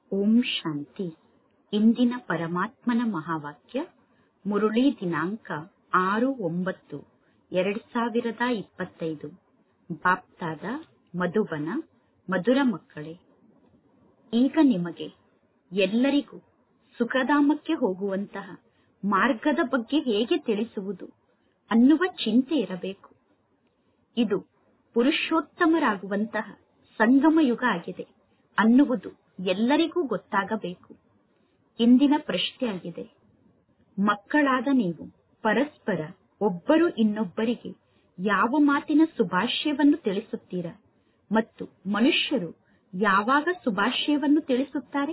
ಓಂ ಶಾಂತಿ ಇಂದಿನ ಪರಮಾತ್ಮನ ಮಹಾವಾಕ್ಯ ಮುರುಳಿ ದಿನಾಂಕ ಆರು ಒಂಬತ್ತು ಎರಡ್ ಸಾವಿರದ ಇಪ್ಪತ್ತೈದು ಬಾಪ್ತಾದ ಮಧುಬನ ಮಧುರ ಮಕ್ಕಳೇ ಈಗ ನಿಮಗೆ ಎಲ್ಲರಿಗೂ ಸುಖಧಾಮಕ್ಕೆ ಹೋಗುವಂತಹ ಮಾರ್ಗದ ಬಗ್ಗೆ ಹೇಗೆ ತಿಳಿಸುವುದು ಅನ್ನುವ ಚಿಂತೆ ಇರಬೇಕು ಇದು ಪುರುಷೋತ್ತಮರಾಗುವಂತಹ ಸಂಗಮ ಯುಗ ಆಗಿದೆ ಅನ್ನುವುದು ಎಲ್ಲರಿಗೂ ಗೊತ್ತಾಗಬೇಕು ಇಂದಿನ ಪ್ರಶ್ನೆಯಾಗಿದೆ ಮಕ್ಕಳಾದ ನೀವು ಪರಸ್ಪರ ಒಬ್ಬರು ಇನ್ನೊಬ್ಬರಿಗೆ ಯಾವ ಮಾತಿನ ಸುಭಾಷ್ಯವನ್ನು ತಿಳಿಸುತ್ತೀರಾ ಮತ್ತು ಮನುಷ್ಯರು ಯಾವಾಗ ಸುಭಾಷ್ಯವನ್ನು ತಿಳಿಸುತ್ತಾರೆ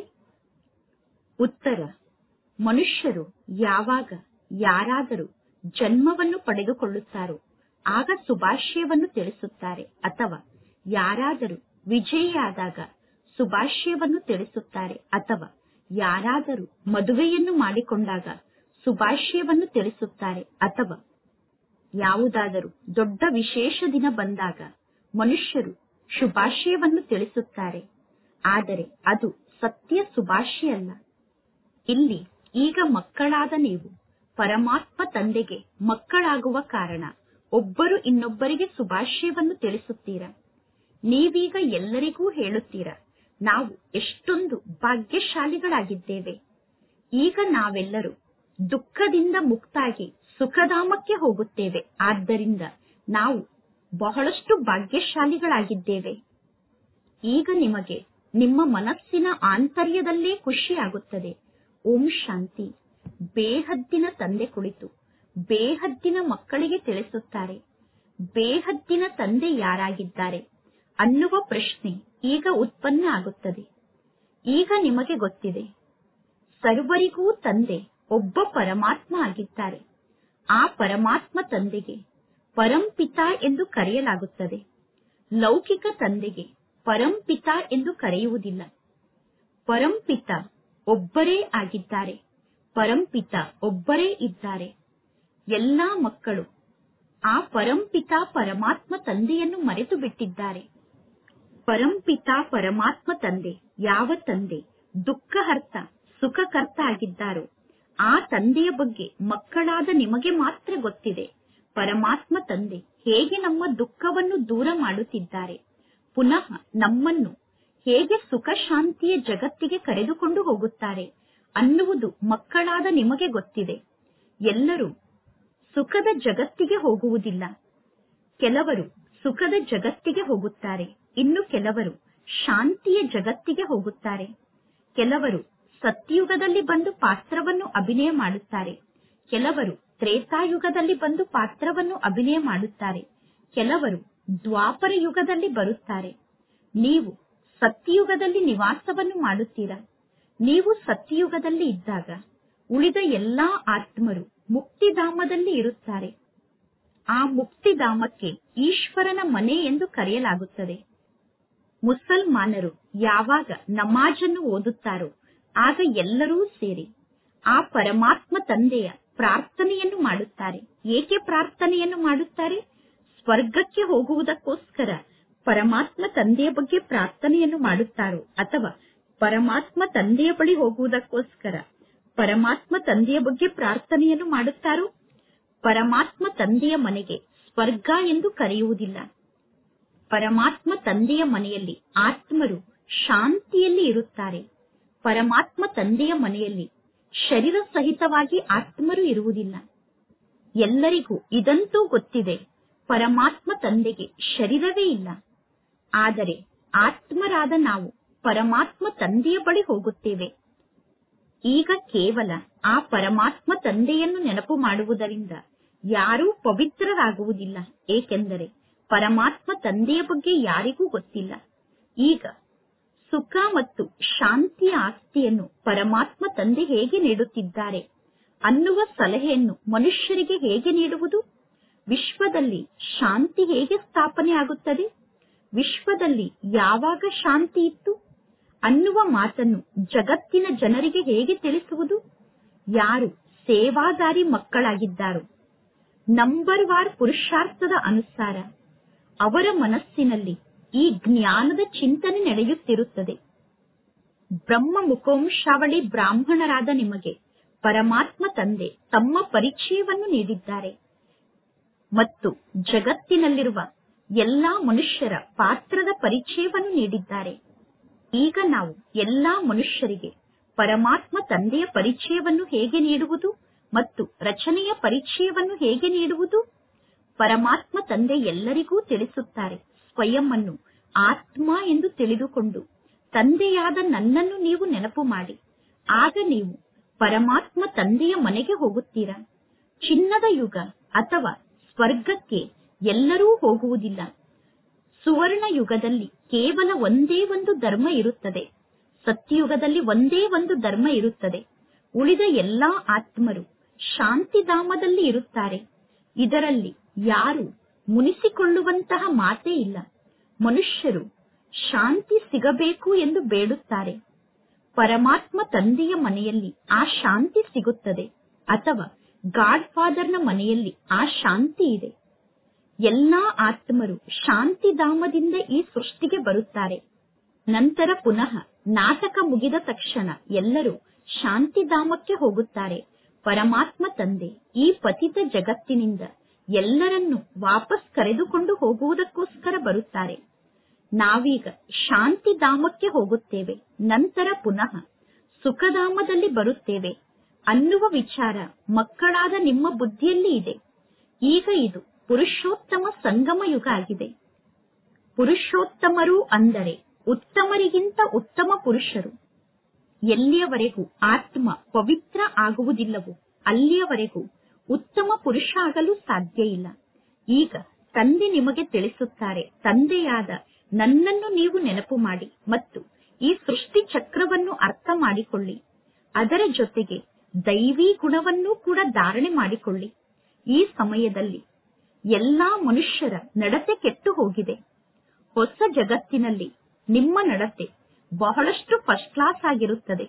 ಉತ್ತರ ಮನುಷ್ಯರು ಯಾವಾಗ ಯಾರಾದರೂ ಜನ್ಮವನ್ನು ಪಡೆದುಕೊಳ್ಳುತ್ತಾರೋ ಆಗ ಸುಭಾಷ್ಯವನ್ನು ತಿಳಿಸುತ್ತಾರೆ ಅಥವಾ ಯಾರಾದರೂ ವಿಜಯಿಯಾದಾಗ ಸುಭಾಷ್ಯವನ್ನು ತಿಳಿಸುತ್ತಾರೆ ಅಥವಾ ಯಾರಾದರೂ ಮದುವೆಯನ್ನು ಮಾಡಿಕೊಂಡಾಗ ಸುಭಾಷ್ಯವನ್ನು ತಿಳಿಸುತ್ತಾರೆ ಅಥವಾ ಯಾವುದಾದರೂ ದೊಡ್ಡ ವಿಶೇಷ ದಿನ ಬಂದಾಗ ಮನುಷ್ಯರು ಶುಭಾಶಯವನ್ನು ತಿಳಿಸುತ್ತಾರೆ ಆದರೆ ಅದು ಸತ್ಯ ಸುಭಾಷ್ಯ ಅಲ್ಲ ಇಲ್ಲಿ ಈಗ ಮಕ್ಕಳಾದ ನೀವು ಪರಮಾತ್ಮ ತಂದೆಗೆ ಮಕ್ಕಳಾಗುವ ಕಾರಣ ಒಬ್ಬರು ಇನ್ನೊಬ್ಬರಿಗೆ ಸುಭಾಷ್ಯವನ್ನು ತಿಳಿಸುತ್ತೀರಾ ನೀವೀಗ ಎಲ್ಲರಿಗೂ ಹೇಳುತ್ತೀರಾ ನಾವು ಎಷ್ಟೊಂದು ಭಾಗ್ಯಶಾಲಿಗಳಾಗಿದ್ದೇವೆ ಈಗ ನಾವೆಲ್ಲರೂ ದುಃಖದಿಂದ ಮುಕ್ತಾಗಿ ಸುಖಧಾಮಕ್ಕೆ ಹೋಗುತ್ತೇವೆ ಆದ್ದರಿಂದ ನಾವು ಬಹಳಷ್ಟು ಭಾಗ್ಯಶಾಲಿಗಳಾಗಿದ್ದೇವೆ ಈಗ ನಿಮಗೆ ನಿಮ್ಮ ಮನಸ್ಸಿನ ಆಂತರ್ಯದಲ್ಲೇ ಖುಷಿಯಾಗುತ್ತದೆ ಓಂ ಶಾಂತಿ ಬೇಹದ್ದಿನ ತಂದೆ ಕುಳಿತು ಬೇಹದ್ದಿನ ಮಕ್ಕಳಿಗೆ ತಿಳಿಸುತ್ತಾರೆ ಬೇಹದ್ದಿನ ತಂದೆ ಯಾರಾಗಿದ್ದಾರೆ ಅನ್ನುವ ಪ್ರಶ್ನೆ ಈಗ ಉತ್ಪನ್ನ ಆಗುತ್ತದೆ ಈಗ ನಿಮಗೆ ಗೊತ್ತಿದೆ ಸರ್ವರಿಗೂ ತಂದೆ ಒಬ್ಬ ಪರಮಾತ್ಮ ಆಗಿದ್ದಾರೆ ಆ ಪರಮಾತ್ಮ ತಂದೆಗೆ ಪರಂಪಿತ ಎಂದು ಕರೆಯಲಾಗುತ್ತದೆ ಲೌಕಿಕ ತಂದೆಗೆ ಪರಂಪಿತ ಎಂದು ಕರೆಯುವುದಿಲ್ಲ ಪರಂಪಿತ ಒಬ್ಬರೇ ಆಗಿದ್ದಾರೆ ಪರಂಪಿತ ಒಬ್ಬರೇ ಇದ್ದಾರೆ ಎಲ್ಲಾ ಮಕ್ಕಳು ಆ ಪರಂಪಿತ ಪರಮಾತ್ಮ ತಂದೆಯನ್ನು ಮರೆತು ಬಿಟ್ಟಿದ್ದಾರೆ ಪರಂಪಿತ ಪರಮಾತ್ಮ ತಂದೆ ಯಾವ ತಂದೆ ದುಃಖಹರ್ತ ಸುಖಕರ್ತ ಆಗಿದ್ದಾರೋ ಆ ತಂದೆಯ ಬಗ್ಗೆ ಮಕ್ಕಳಾದ ನಿಮಗೆ ಮಾತ್ರ ಗೊತ್ತಿದೆ ಪರಮಾತ್ಮ ತಂದೆ ಹೇಗೆ ನಮ್ಮ ದುಃಖವನ್ನು ದೂರ ಮಾಡುತ್ತಿದ್ದಾರೆ ಪುನಃ ನಮ್ಮನ್ನು ಹೇಗೆ ಸುಖ ಶಾಂತಿಯ ಜಗತ್ತಿಗೆ ಕರೆದುಕೊಂಡು ಹೋಗುತ್ತಾರೆ ಅನ್ನುವುದು ಮಕ್ಕಳಾದ ನಿಮಗೆ ಗೊತ್ತಿದೆ ಎಲ್ಲರೂ ಸುಖದ ಜಗತ್ತಿಗೆ ಹೋಗುವುದಿಲ್ಲ ಕೆಲವರು ಸುಖದ ಜಗತ್ತಿಗೆ ಹೋಗುತ್ತಾರೆ ಇನ್ನು ಕೆಲವರು ಶಾಂತಿಯ ಜಗತ್ತಿಗೆ ಹೋಗುತ್ತಾರೆ ಕೆಲವರು ಸತ್ಯುಗದಲ್ಲಿ ಬಂದು ಪಾತ್ರವನ್ನು ಅಭಿನಯ ಮಾಡುತ್ತಾರೆ ಕೆಲವರು ತ್ರೇತಾಯುಗದಲ್ಲಿ ಬಂದು ಪಾತ್ರವನ್ನು ಅಭಿನಯ ಮಾಡುತ್ತಾರೆ ಕೆಲವರು ದ್ವಾಪರ ಯುಗದಲ್ಲಿ ಬರುತ್ತಾರೆ ನೀವು ಸತ್ಯಯುಗದಲ್ಲಿ ನಿವಾಸವನ್ನು ಮಾಡುತ್ತೀರಾ ನೀವು ಸತ್ಯಯುಗದಲ್ಲಿ ಇದ್ದಾಗ ಉಳಿದ ಎಲ್ಲಾ ಆತ್ಮರು ಮುಕ್ತಿಧಾಮದಲ್ಲಿ ಇರುತ್ತಾರೆ ಆ ಮುಕ್ತಿಧಾಮಕ್ಕೆ ಈಶ್ವರನ ಮನೆ ಎಂದು ಕರೆಯಲಾಗುತ್ತದೆ ಮುಸಲ್ಮಾನರು ಯಾವಾಗ ನಮಾಜನ್ನು ಓದುತ್ತಾರೋ ಆಗ ಎಲ್ಲರೂ ಸೇರಿ ಆ ಪರಮಾತ್ಮ ತಂದೆಯ ಪ್ರಾರ್ಥನೆಯನ್ನು ಮಾಡುತ್ತಾರೆ ಏಕೆ ಪ್ರಾರ್ಥನೆಯನ್ನು ಮಾಡುತ್ತಾರೆ ಸ್ವರ್ಗಕ್ಕೆ ಹೋಗುವುದಕ್ಕೋಸ್ಕರ ಪರಮಾತ್ಮ ತಂದೆಯ ಬಗ್ಗೆ ಪ್ರಾರ್ಥನೆಯನ್ನು ಮಾಡುತ್ತಾರೋ ಅಥವಾ ಪರಮಾತ್ಮ ತಂದೆಯ ಬಳಿ ಹೋಗುವುದಕ್ಕೋಸ್ಕರ ಪರಮಾತ್ಮ ತಂದೆಯ ಬಗ್ಗೆ ಪ್ರಾರ್ಥನೆಯನ್ನು ಮಾಡುತ್ತಾರೋ ಪರಮಾತ್ಮ ತಂದೆಯ ಮನೆಗೆ ಸ್ವರ್ಗ ಎಂದು ಕರೆಯುವುದಿಲ್ಲ ಪರಮಾತ್ಮ ತಂದೆಯ ಮನೆಯಲ್ಲಿ ಆತ್ಮರು ಶಾಂತಿಯಲ್ಲಿ ಇರುತ್ತಾರೆ ಪರಮಾತ್ಮ ತಂದೆಯ ಮನೆಯಲ್ಲಿ ಶರೀರ ಸಹಿತವಾಗಿ ಆತ್ಮರು ಇರುವುದಿಲ್ಲ ಎಲ್ಲರಿಗೂ ಇದಂತೂ ಗೊತ್ತಿದೆ ಪರಮಾತ್ಮ ತಂದೆಗೆ ಶರೀರವೇ ಇಲ್ಲ ಆದರೆ ಆತ್ಮರಾದ ನಾವು ಪರಮಾತ್ಮ ತಂದೆಯ ಬಳಿ ಹೋಗುತ್ತೇವೆ ಈಗ ಕೇವಲ ಆ ಪರಮಾತ್ಮ ತಂದೆಯನ್ನು ನೆನಪು ಮಾಡುವುದರಿಂದ ಯಾರೂ ಪವಿತ್ರರಾಗುವುದಿಲ್ಲ ಏಕೆಂದರೆ ಪರಮಾತ್ಮ ತಂದೆಯ ಬಗ್ಗೆ ಯಾರಿಗೂ ಗೊತ್ತಿಲ್ಲ ಈಗ ಸುಖ ಮತ್ತು ಶಾಂತಿಯ ಆಸ್ತಿಯನ್ನು ಪರಮಾತ್ಮ ತಂದೆ ಹೇಗೆ ನೀಡುತ್ತಿದ್ದಾರೆ ಅನ್ನುವ ಸಲಹೆಯನ್ನು ಮನುಷ್ಯರಿಗೆ ಹೇಗೆ ನೀಡುವುದು ವಿಶ್ವದಲ್ಲಿ ಶಾಂತಿ ಹೇಗೆ ಸ್ಥಾಪನೆ ಆಗುತ್ತದೆ ವಿಶ್ವದಲ್ಲಿ ಯಾವಾಗ ಶಾಂತಿ ಇತ್ತು ಅನ್ನುವ ಮಾತನ್ನು ಜಗತ್ತಿನ ಜನರಿಗೆ ಹೇಗೆ ತಿಳಿಸುವುದು ಯಾರು ಸೇವಾದಾರಿ ಮಕ್ಕಳಾಗಿದ್ದಾರೋ ನಂಬರ್ ವಾರ್ ಪುರುಷಾರ್ಥದ ಅನುಸಾರ ಅವರ ಮನಸ್ಸಿನಲ್ಲಿ ಈ ಜ್ಞಾನದ ಚಿಂತನೆ ನಡೆಯುತ್ತಿರುತ್ತದೆ ಬ್ರಹ್ಮ ಮುಖೋಂಶಾವಳಿ ಬ್ರಾಹ್ಮಣರಾದ ನಿಮಗೆ ಪರಮಾತ್ಮ ತಂದೆ ತಮ್ಮ ಪರಿಚಯವನ್ನು ನೀಡಿದ್ದಾರೆ ಮತ್ತು ಜಗತ್ತಿನಲ್ಲಿರುವ ಎಲ್ಲಾ ಮನುಷ್ಯರ ಪಾತ್ರದ ಪರಿಚಯವನ್ನು ನೀಡಿದ್ದಾರೆ ಈಗ ನಾವು ಎಲ್ಲಾ ಮನುಷ್ಯರಿಗೆ ಪರಮಾತ್ಮ ತಂದೆಯ ಪರಿಚಯವನ್ನು ಹೇಗೆ ನೀಡುವುದು ಮತ್ತು ರಚನೆಯ ಪರಿಚಯವನ್ನು ಹೇಗೆ ನೀಡುವುದು ಪರಮಾತ್ಮ ತಂದೆ ಎಲ್ಲರಿಗೂ ತಿಳಿಸುತ್ತಾರೆ ಸ್ವಯಂ ಅನ್ನು ಆತ್ಮ ಎಂದು ತಿಳಿದುಕೊಂಡು ತಂದೆಯಾದ ನನ್ನನ್ನು ನೀವು ನೆನಪು ಮಾಡಿ ಆಗ ನೀವು ಪರಮಾತ್ಮ ತಂದೆಯ ಮನೆಗೆ ಹೋಗುತ್ತೀರಾ ಚಿನ್ನದ ಯುಗ ಅಥವಾ ಸ್ವರ್ಗಕ್ಕೆ ಎಲ್ಲರೂ ಹೋಗುವುದಿಲ್ಲ ಸುವರ್ಣ ಯುಗದಲ್ಲಿ ಕೇವಲ ಒಂದೇ ಒಂದು ಧರ್ಮ ಇರುತ್ತದೆ ಸತ್ಯಯುಗದಲ್ಲಿ ಒಂದೇ ಒಂದು ಧರ್ಮ ಇರುತ್ತದೆ ಉಳಿದ ಎಲ್ಲಾ ಆತ್ಮರು ಶಾಂತಿಧಾಮದಲ್ಲಿ ಇರುತ್ತಾರೆ ಇದರಲ್ಲಿ ಯಾರು ಮುನಿಸಿಕೊಳ್ಳುವಂತಹ ಮಾತೇ ಇಲ್ಲ ಮನುಷ್ಯರು ಶಾಂತಿ ಸಿಗಬೇಕು ಎಂದು ಬೇಡುತ್ತಾರೆ ಪರಮಾತ್ಮ ತಂದೆಯ ಮನೆಯಲ್ಲಿ ಆ ಶಾಂತಿ ಸಿಗುತ್ತದೆ ಅಥವಾ ಗಾಡ್ ಫಾದರ್ನ ಮನೆಯಲ್ಲಿ ಆ ಶಾಂತಿ ಇದೆ ಎಲ್ಲಾ ಆತ್ಮರು ಶಾಂತಿಧಾಮದಿಂದ ಈ ಸೃಷ್ಟಿಗೆ ಬರುತ್ತಾರೆ ನಂತರ ಪುನಃ ನಾಟಕ ಮುಗಿದ ತಕ್ಷಣ ಎಲ್ಲರೂ ಶಾಂತಿಧಾಮಕ್ಕೆ ಹೋಗುತ್ತಾರೆ ಪರಮಾತ್ಮ ತಂದೆ ಈ ಪತಿತ ಜಗತ್ತಿನಿಂದ ಎಲ್ಲರನ್ನೂ ವಾಪಸ್ ಕರೆದುಕೊಂಡು ಹೋಗುವುದಕ್ಕೋಸ್ಕರ ಬರುತ್ತಾರೆ ನಾವೀಗ ಶಾಂತಿಧಾಮಕ್ಕೆ ಹೋಗುತ್ತೇವೆ ನಂತರ ಪುನಃ ಸುಖಧಾಮದಲ್ಲಿ ಬರುತ್ತೇವೆ ಅನ್ನುವ ವಿಚಾರ ಮಕ್ಕಳಾದ ನಿಮ್ಮ ಬುದ್ಧಿಯಲ್ಲಿ ಇದೆ ಈಗ ಇದು ಪುರುಷೋತ್ತಮ ಸಂಗಮ ಯುಗ ಆಗಿದೆ ಪುರುಷೋತ್ತಮರು ಅಂದರೆ ಉತ್ತಮರಿಗಿಂತ ಉತ್ತಮ ಪುರುಷರು ಎಲ್ಲಿಯವರೆಗೂ ಆತ್ಮ ಪವಿತ್ರ ಆಗುವುದಿಲ್ಲವೋ ಅಲ್ಲಿಯವರೆಗೂ ಉತ್ತಮ ಪುರುಷ ಆಗಲು ಸಾಧ್ಯ ಇಲ್ಲ ಈಗ ತಂದೆ ನಿಮಗೆ ತಿಳಿಸುತ್ತಾರೆ ತಂದೆಯಾದ ನನ್ನನ್ನು ನೀವು ನೆನಪು ಮಾಡಿ ಮತ್ತು ಈ ಸೃಷ್ಟಿ ಚಕ್ರವನ್ನು ಅರ್ಥ ಮಾಡಿಕೊಳ್ಳಿ ಅದರ ಜೊತೆಗೆ ದೈವಿ ಗುಣವನ್ನೂ ಕೂಡ ಧಾರಣೆ ಮಾಡಿಕೊಳ್ಳಿ ಈ ಸಮಯದಲ್ಲಿ ಎಲ್ಲಾ ಮನುಷ್ಯರ ನಡತೆ ಕೆಟ್ಟು ಹೋಗಿದೆ ಹೊಸ ಜಗತ್ತಿನಲ್ಲಿ ನಿಮ್ಮ ನಡತೆ ಬಹಳಷ್ಟು ಫಸ್ಟ್ ಕ್ಲಾಸ್ ಆಗಿರುತ್ತದೆ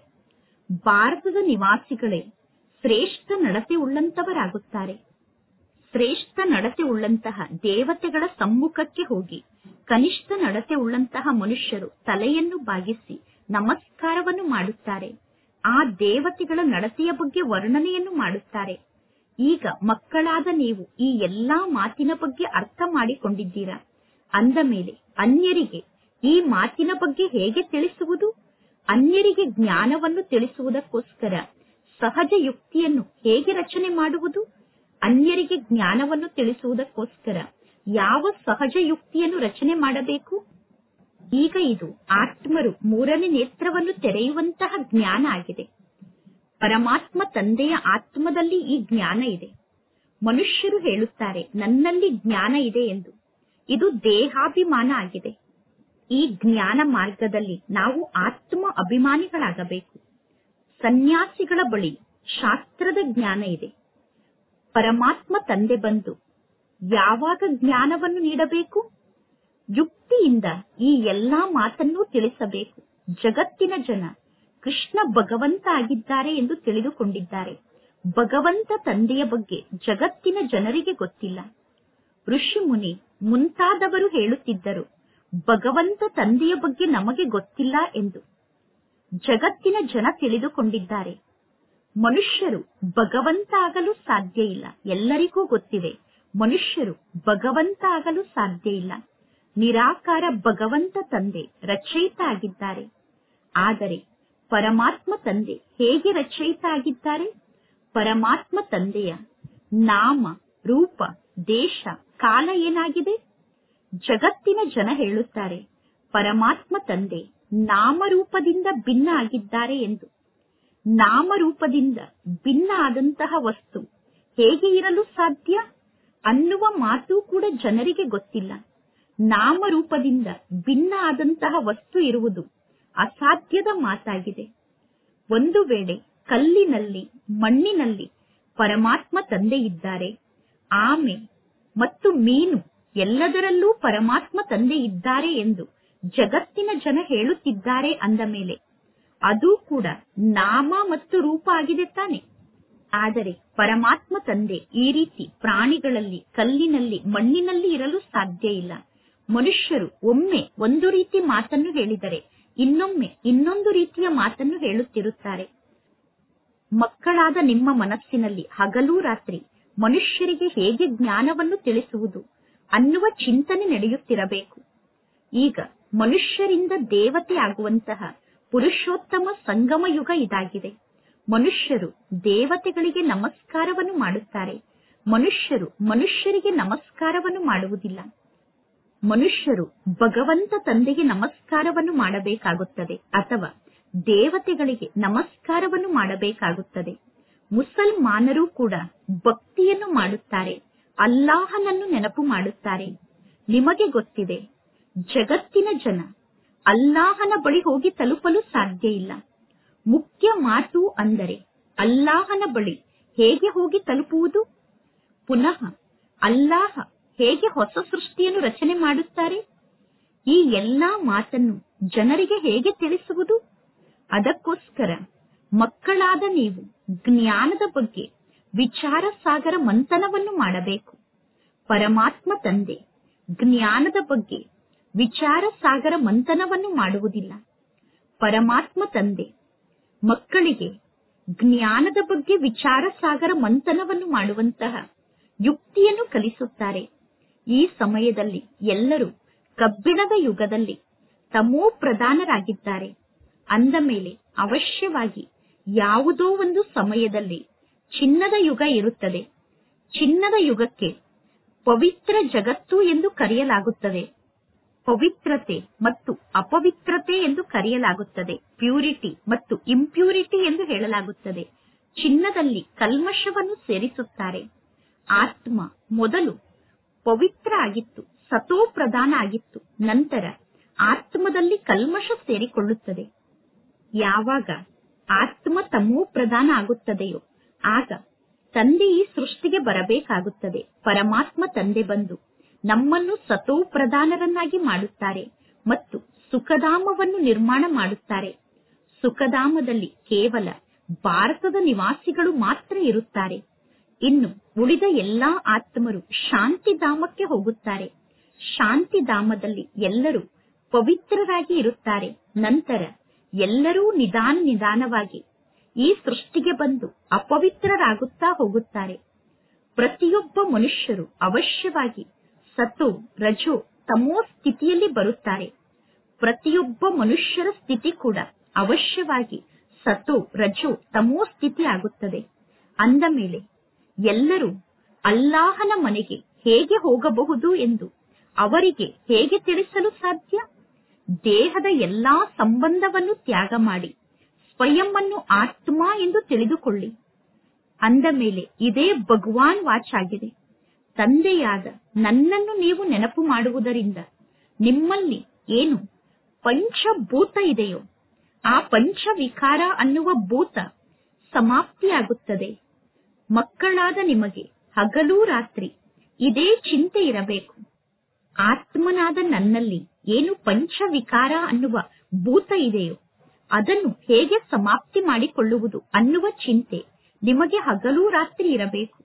ಭಾರತದ ನಿವಾಸಿಗಳೇ ಶ್ರೇಷ್ಠ ನಡತೆ ಉಳ್ಳಂತವರಾಗುತ್ತಾರೆ ಶ್ರೇಷ್ಠ ನಡತೆ ಉಳ್ಳಂತಹ ದೇವತೆಗಳ ಸಮ್ಮುಖಕ್ಕೆ ಹೋಗಿ ಕನಿಷ್ಠ ನಡತೆ ಉಳ್ಳಂತಹ ಮನುಷ್ಯರು ತಲೆಯನ್ನು ಬಾಗಿಸಿ ನಮಸ್ಕಾರವನ್ನು ಮಾಡುತ್ತಾರೆ ಆ ದೇವತೆಗಳ ನಡತೆಯ ಬಗ್ಗೆ ವರ್ಣನೆಯನ್ನು ಮಾಡುತ್ತಾರೆ ಈಗ ಮಕ್ಕಳಾದ ನೀವು ಈ ಎಲ್ಲಾ ಮಾತಿನ ಬಗ್ಗೆ ಅರ್ಥ ಮಾಡಿಕೊಂಡಿದ್ದೀರಾ ಅಂದ ಮೇಲೆ ಅನ್ಯರಿಗೆ ಈ ಮಾತಿನ ಬಗ್ಗೆ ಹೇಗೆ ತಿಳಿಸುವುದು ಅನ್ಯರಿಗೆ ಜ್ಞಾನವನ್ನು ತಿಳಿಸುವುದಕ್ಕೋಸ್ಕರ ಸಹಜ ಯುಕ್ತಿಯನ್ನು ಹೇಗೆ ರಚನೆ ಮಾಡುವುದು ಅನ್ಯರಿಗೆ ಜ್ಞಾನವನ್ನು ತಿಳಿಸುವುದಕ್ಕೋಸ್ಕರ ಯಾವ ಸಹಜ ಯುಕ್ತಿಯನ್ನು ರಚನೆ ಮಾಡಬೇಕು ಈಗ ಇದು ಆತ್ಮರು ಮೂರನೇ ನೇತ್ರವನ್ನು ತೆರೆಯುವಂತಹ ಜ್ಞಾನ ಆಗಿದೆ ಪರಮಾತ್ಮ ತಂದೆಯ ಆತ್ಮದಲ್ಲಿ ಈ ಜ್ಞಾನ ಇದೆ ಮನುಷ್ಯರು ಹೇಳುತ್ತಾರೆ ನನ್ನಲ್ಲಿ ಜ್ಞಾನ ಇದೆ ಎಂದು ಇದು ದೇಹಾಭಿಮಾನ ಆಗಿದೆ ಈ ಜ್ಞಾನ ಮಾರ್ಗದಲ್ಲಿ ನಾವು ಆತ್ಮ ಅಭಿಮಾನಿಗಳಾಗಬೇಕು ಸನ್ಯಾಸಿಗಳ ಬಳಿ ಶಾಸ್ತ್ರದ ಜ್ಞಾನ ಇದೆ ಪರಮಾತ್ಮ ತಂದೆ ಬಂದು ಯಾವಾಗ ಜ್ಞಾನವನ್ನು ನೀಡಬೇಕು ಯುಕ್ತಿಯಿಂದ ಈ ಎಲ್ಲಾ ಮಾತನ್ನೂ ತಿಳಿಸಬೇಕು ಜಗತ್ತಿನ ಜನ ಕೃಷ್ಣ ಭಗವಂತ ಆಗಿದ್ದಾರೆ ಎಂದು ತಿಳಿದುಕೊಂಡಿದ್ದಾರೆ ಭಗವಂತ ತಂದೆಯ ಬಗ್ಗೆ ಜಗತ್ತಿನ ಜನರಿಗೆ ಗೊತ್ತಿಲ್ಲ ಋಷಿ ಮುನಿ ಮುಂತಾದವರು ಹೇಳುತ್ತಿದ್ದರು ಭಗವಂತ ತಂದೆಯ ಬಗ್ಗೆ ನಮಗೆ ಗೊತ್ತಿಲ್ಲ ಎಂದು ಜಗತ್ತಿನ ಜನ ತಿಳಿದುಕೊಂಡಿದ್ದಾರೆ ಮನುಷ್ಯರು ಭಗವಂತ ಆಗಲು ಸಾಧ್ಯ ಇಲ್ಲ ಎಲ್ಲರಿಗೂ ಗೊತ್ತಿದೆ ಮನುಷ್ಯರು ಭಗವಂತ ಆಗಲು ಸಾಧ್ಯ ಇಲ್ಲ ನಿರಾಕಾರ ಭಗವಂತ ತಂದೆ ರಚಯಿತ ಆಗಿದ್ದಾರೆ ಆದರೆ ಪರಮಾತ್ಮ ತಂದೆ ಹೇಗೆ ರಚಯಿತ ಆಗಿದ್ದಾರೆ ಪರಮಾತ್ಮ ತಂದೆಯ ನಾಮ ರೂಪ ದೇಶ ಕಾಲ ಏನಾಗಿದೆ ಜಗತ್ತಿನ ಜನ ಹೇಳುತ್ತಾರೆ ಪರಮಾತ್ಮ ತಂದೆ ನಾಮರೂಪದಿಂದ ಭಿನ್ನ ಆಗಿದ್ದಾರೆ ಎಂದು ನಾಮರೂಪದಿಂದ ಭಿನ್ನ ಆದಂತಹ ವಸ್ತು ಹೇಗೆ ಇರಲು ಸಾಧ್ಯ ಅನ್ನುವ ಮಾತು ಕೂಡ ಜನರಿಗೆ ಗೊತ್ತಿಲ್ಲ ನಾಮರೂಪದಿಂದ ಭಿನ್ನ ಆದಂತಹ ವಸ್ತು ಇರುವುದು ಅಸಾಧ್ಯದ ಮಾತಾಗಿದೆ ಒಂದು ವೇಳೆ ಕಲ್ಲಿನಲ್ಲಿ ಮಣ್ಣಿನಲ್ಲಿ ಪರಮಾತ್ಮ ತಂದೆ ಇದ್ದಾರೆ ಆಮೆ ಮತ್ತು ಮೀನು ಎಲ್ಲದರಲ್ಲೂ ಪರಮಾತ್ಮ ತಂದೆ ಇದ್ದಾರೆ ಎಂದು ಜಗತ್ತಿನ ಜನ ಹೇಳುತ್ತಿದ್ದಾರೆ ಅಂದ ಮೇಲೆ ಅದು ಕೂಡ ನಾಮ ಮತ್ತು ರೂಪ ಆಗಿದೆ ತಾನೆ ಆದರೆ ಪರಮಾತ್ಮ ತಂದೆ ಈ ರೀತಿ ಪ್ರಾಣಿಗಳಲ್ಲಿ ಕಲ್ಲಿನಲ್ಲಿ ಮಣ್ಣಿನಲ್ಲಿ ಇರಲು ಸಾಧ್ಯ ಇಲ್ಲ ಮನುಷ್ಯರು ಒಮ್ಮೆ ಒಂದು ರೀತಿ ಮಾತನ್ನು ಹೇಳಿದರೆ ಇನ್ನೊಮ್ಮೆ ಇನ್ನೊಂದು ರೀತಿಯ ಮಾತನ್ನು ಹೇಳುತ್ತಿರುತ್ತಾರೆ ಮಕ್ಕಳಾದ ನಿಮ್ಮ ಮನಸ್ಸಿನಲ್ಲಿ ಹಗಲು ರಾತ್ರಿ ಮನುಷ್ಯರಿಗೆ ಹೇಗೆ ಜ್ಞಾನವನ್ನು ತಿಳಿಸುವುದು ಅನ್ನುವ ಚಿಂತನೆ ನಡೆಯುತ್ತಿರಬೇಕು ಈಗ ಮನುಷ್ಯರಿಂದ ದೇವತೆ ಆಗುವಂತಹ ಪುರುಷೋತ್ತಮ ಸಂಗಮ ಯುಗ ಇದಾಗಿದೆ ಮನುಷ್ಯರು ದೇವತೆಗಳಿಗೆ ನಮಸ್ಕಾರವನ್ನು ಮಾಡುತ್ತಾರೆ ಮನುಷ್ಯರು ಮನುಷ್ಯರಿಗೆ ನಮಸ್ಕಾರವನ್ನು ಮಾಡುವುದಿಲ್ಲ ಮನುಷ್ಯರು ಭಗವಂತ ತಂದೆಗೆ ನಮಸ್ಕಾರವನ್ನು ಮಾಡಬೇಕಾಗುತ್ತದೆ ಅಥವಾ ದೇವತೆಗಳಿಗೆ ನಮಸ್ಕಾರವನ್ನು ಮಾಡಬೇಕಾಗುತ್ತದೆ ಮುಸಲ್ಮಾನರು ಕೂಡ ಭಕ್ತಿಯನ್ನು ಮಾಡುತ್ತಾರೆ ಅಲ್ಲಾಹನನ್ನು ನೆನಪು ಮಾಡುತ್ತಾರೆ ನಿಮಗೆ ಗೊತ್ತಿದೆ ಜಗತ್ತಿನ ಜನ ಅಲ್ಲಾಹನ ಬಳಿ ಹೋಗಿ ತಲುಪಲು ಸಾಧ್ಯ ಇಲ್ಲ ಮುಖ್ಯ ಮಾತು ಅಂದರೆ ಅಲ್ಲಾಹನ ಬಳಿ ಹೇಗೆ ಹೋಗಿ ತಲುಪುವುದು ಪುನಃ ಅಲ್ಲಾಹ ಹೇಗೆ ಹೊಸ ಸೃಷ್ಟಿಯನ್ನು ರಚನೆ ಮಾಡುತ್ತಾರೆ ಈ ಎಲ್ಲಾ ಮಾತನ್ನು ಜನರಿಗೆ ಹೇಗೆ ತಿಳಿಸುವುದು ಅದಕ್ಕೋಸ್ಕರ ಮಕ್ಕಳಾದ ನೀವು ಜ್ಞಾನದ ಬಗ್ಗೆ ವಿಚಾರ ಸಾಗರ ಮಂಥನವನ್ನು ಮಾಡಬೇಕು ಪರಮಾತ್ಮ ತಂದೆ ಜ್ಞಾನದ ಬಗ್ಗೆ ವಿಚಾರ ಸಾಗರ ಮಂಥನವನ್ನು ಮಾಡುವುದಿಲ್ಲ ಪರಮಾತ್ಮ ತಂದೆ ಮಕ್ಕಳಿಗೆ ಜ್ಞಾನದ ಬಗ್ಗೆ ವಿಚಾರ ಸಾಗರ ಮಂಥನವನ್ನು ಮಾಡುವಂತಹ ಯುಕ್ತಿಯನ್ನು ಕಲಿಸುತ್ತಾರೆ ಈ ಸಮಯದಲ್ಲಿ ಎಲ್ಲರೂ ಕಬ್ಬಿಣದ ಯುಗದಲ್ಲಿ ತಮೋ ಪ್ರಧಾನರಾಗಿದ್ದಾರೆ ಅಂದ ಮೇಲೆ ಅವಶ್ಯವಾಗಿ ಯಾವುದೋ ಒಂದು ಸಮಯದಲ್ಲಿ ಚಿನ್ನದ ಯುಗ ಇರುತ್ತದೆ ಚಿನ್ನದ ಯುಗಕ್ಕೆ ಪವಿತ್ರ ಜಗತ್ತು ಎಂದು ಕರೆಯಲಾಗುತ್ತದೆ ಪವಿತ್ರತೆ ಮತ್ತು ಅಪವಿತ್ರತೆ ಎಂದು ಕರೆಯಲಾಗುತ್ತದೆ ಪ್ಯೂರಿಟಿ ಮತ್ತು ಇಂಪ್ಯೂರಿಟಿ ಎಂದು ಹೇಳಲಾಗುತ್ತದೆ ಚಿನ್ನದಲ್ಲಿ ಕಲ್ಮಶವನ್ನು ಸೇರಿಸುತ್ತಾರೆ ಆತ್ಮ ಮೊದಲು ಪವಿತ್ರ ಆಗಿತ್ತು ಸತೋ ಪ್ರಧಾನ ಆಗಿತ್ತು ನಂತರ ಆತ್ಮದಲ್ಲಿ ಕಲ್ಮಶ ಸೇರಿಕೊಳ್ಳುತ್ತದೆ ಯಾವಾಗ ಆತ್ಮ ತಮೋ ಪ್ರಧಾನ ಆಗುತ್ತದೆಯೋ ಆಗ ತಂದೆ ಈ ಸೃಷ್ಟಿಗೆ ಬರಬೇಕಾಗುತ್ತದೆ ಪರಮಾತ್ಮ ತಂದೆ ಬಂದು ನಮ್ಮನ್ನು ಸತೋ ಪ್ರಧಾನರನ್ನಾಗಿ ಮಾಡುತ್ತಾರೆ ಮತ್ತು ಸುಖಧಾಮವನ್ನು ನಿರ್ಮಾಣ ಮಾಡುತ್ತಾರೆ ಸುಖಧಾಮದಲ್ಲಿ ಕೇವಲ ಭಾರತದ ನಿವಾಸಿಗಳು ಮಾತ್ರ ಇರುತ್ತಾರೆ ಇನ್ನು ಉಳಿದ ಎಲ್ಲಾ ಆತ್ಮರು ಶಾಂತಿಧಾಮಕ್ಕೆ ಹೋಗುತ್ತಾರೆ ಶಾಂತಿಧಾಮದಲ್ಲಿ ಎಲ್ಲರೂ ಪವಿತ್ರರಾಗಿ ಇರುತ್ತಾರೆ ನಂತರ ಎಲ್ಲರೂ ನಿಧಾನ ನಿಧಾನವಾಗಿ ಈ ಸೃಷ್ಟಿಗೆ ಬಂದು ಅಪವಿತ್ರರಾಗುತ್ತಾ ಹೋಗುತ್ತಾರೆ ಪ್ರತಿಯೊಬ್ಬ ಮನುಷ್ಯರು ಅವಶ್ಯವಾಗಿ ಸತೋ ರಜೋ ತಮೋ ಸ್ಥಿತಿಯಲ್ಲಿ ಬರುತ್ತಾರೆ ಪ್ರತಿಯೊಬ್ಬ ಮನುಷ್ಯರ ಸ್ಥಿತಿ ಕೂಡ ಅವಶ್ಯವಾಗಿ ಸತೋ ರಜೋ ತಮೋ ಸ್ಥಿತಿ ಆಗುತ್ತದೆ ಅಂದ ಮೇಲೆ ಎಲ್ಲರೂ ಅಲ್ಲಾಹನ ಮನೆಗೆ ಹೇಗೆ ಹೋಗಬಹುದು ಎಂದು ಅವರಿಗೆ ಹೇಗೆ ತಿಳಿಸಲು ಸಾಧ್ಯ ದೇಹದ ಎಲ್ಲಾ ಸಂಬಂಧವನ್ನು ತ್ಯಾಗ ಮಾಡಿ ಸ್ವಯಂ ಅನ್ನು ಆತ್ಮ ಎಂದು ತಿಳಿದುಕೊಳ್ಳಿ ಅಂದ ಮೇಲೆ ಇದೇ ಭಗವಾನ್ ವಾಚ್ ಆಗಿದೆ ತಂದೆಯಾದ ನನ್ನನ್ನು ನೀವು ನೆನಪು ಮಾಡುವುದರಿಂದ ನಿಮ್ಮಲ್ಲಿ ಏನು ಪಂಚಭೂತ ಇದೆಯೋ ಆ ಪಂಚವಿಕಾರ ಅನ್ನುವ ಭೂತ ಸಮಾಪ್ತಿಯಾಗುತ್ತದೆ ಮಕ್ಕಳಾದ ನಿಮಗೆ ಹಗಲು ರಾತ್ರಿ ಇದೇ ಚಿಂತೆ ಇರಬೇಕು ಆತ್ಮನಾದ ನನ್ನಲ್ಲಿ ಏನು ಪಂಚವಿಕಾರ ಅನ್ನುವ ಭೂತ ಇದೆಯೋ ಅದನ್ನು ಹೇಗೆ ಸಮಾಪ್ತಿ ಮಾಡಿಕೊಳ್ಳುವುದು ಅನ್ನುವ ಚಿಂತೆ ನಿಮಗೆ ಹಗಲು ರಾತ್ರಿ ಇರಬೇಕು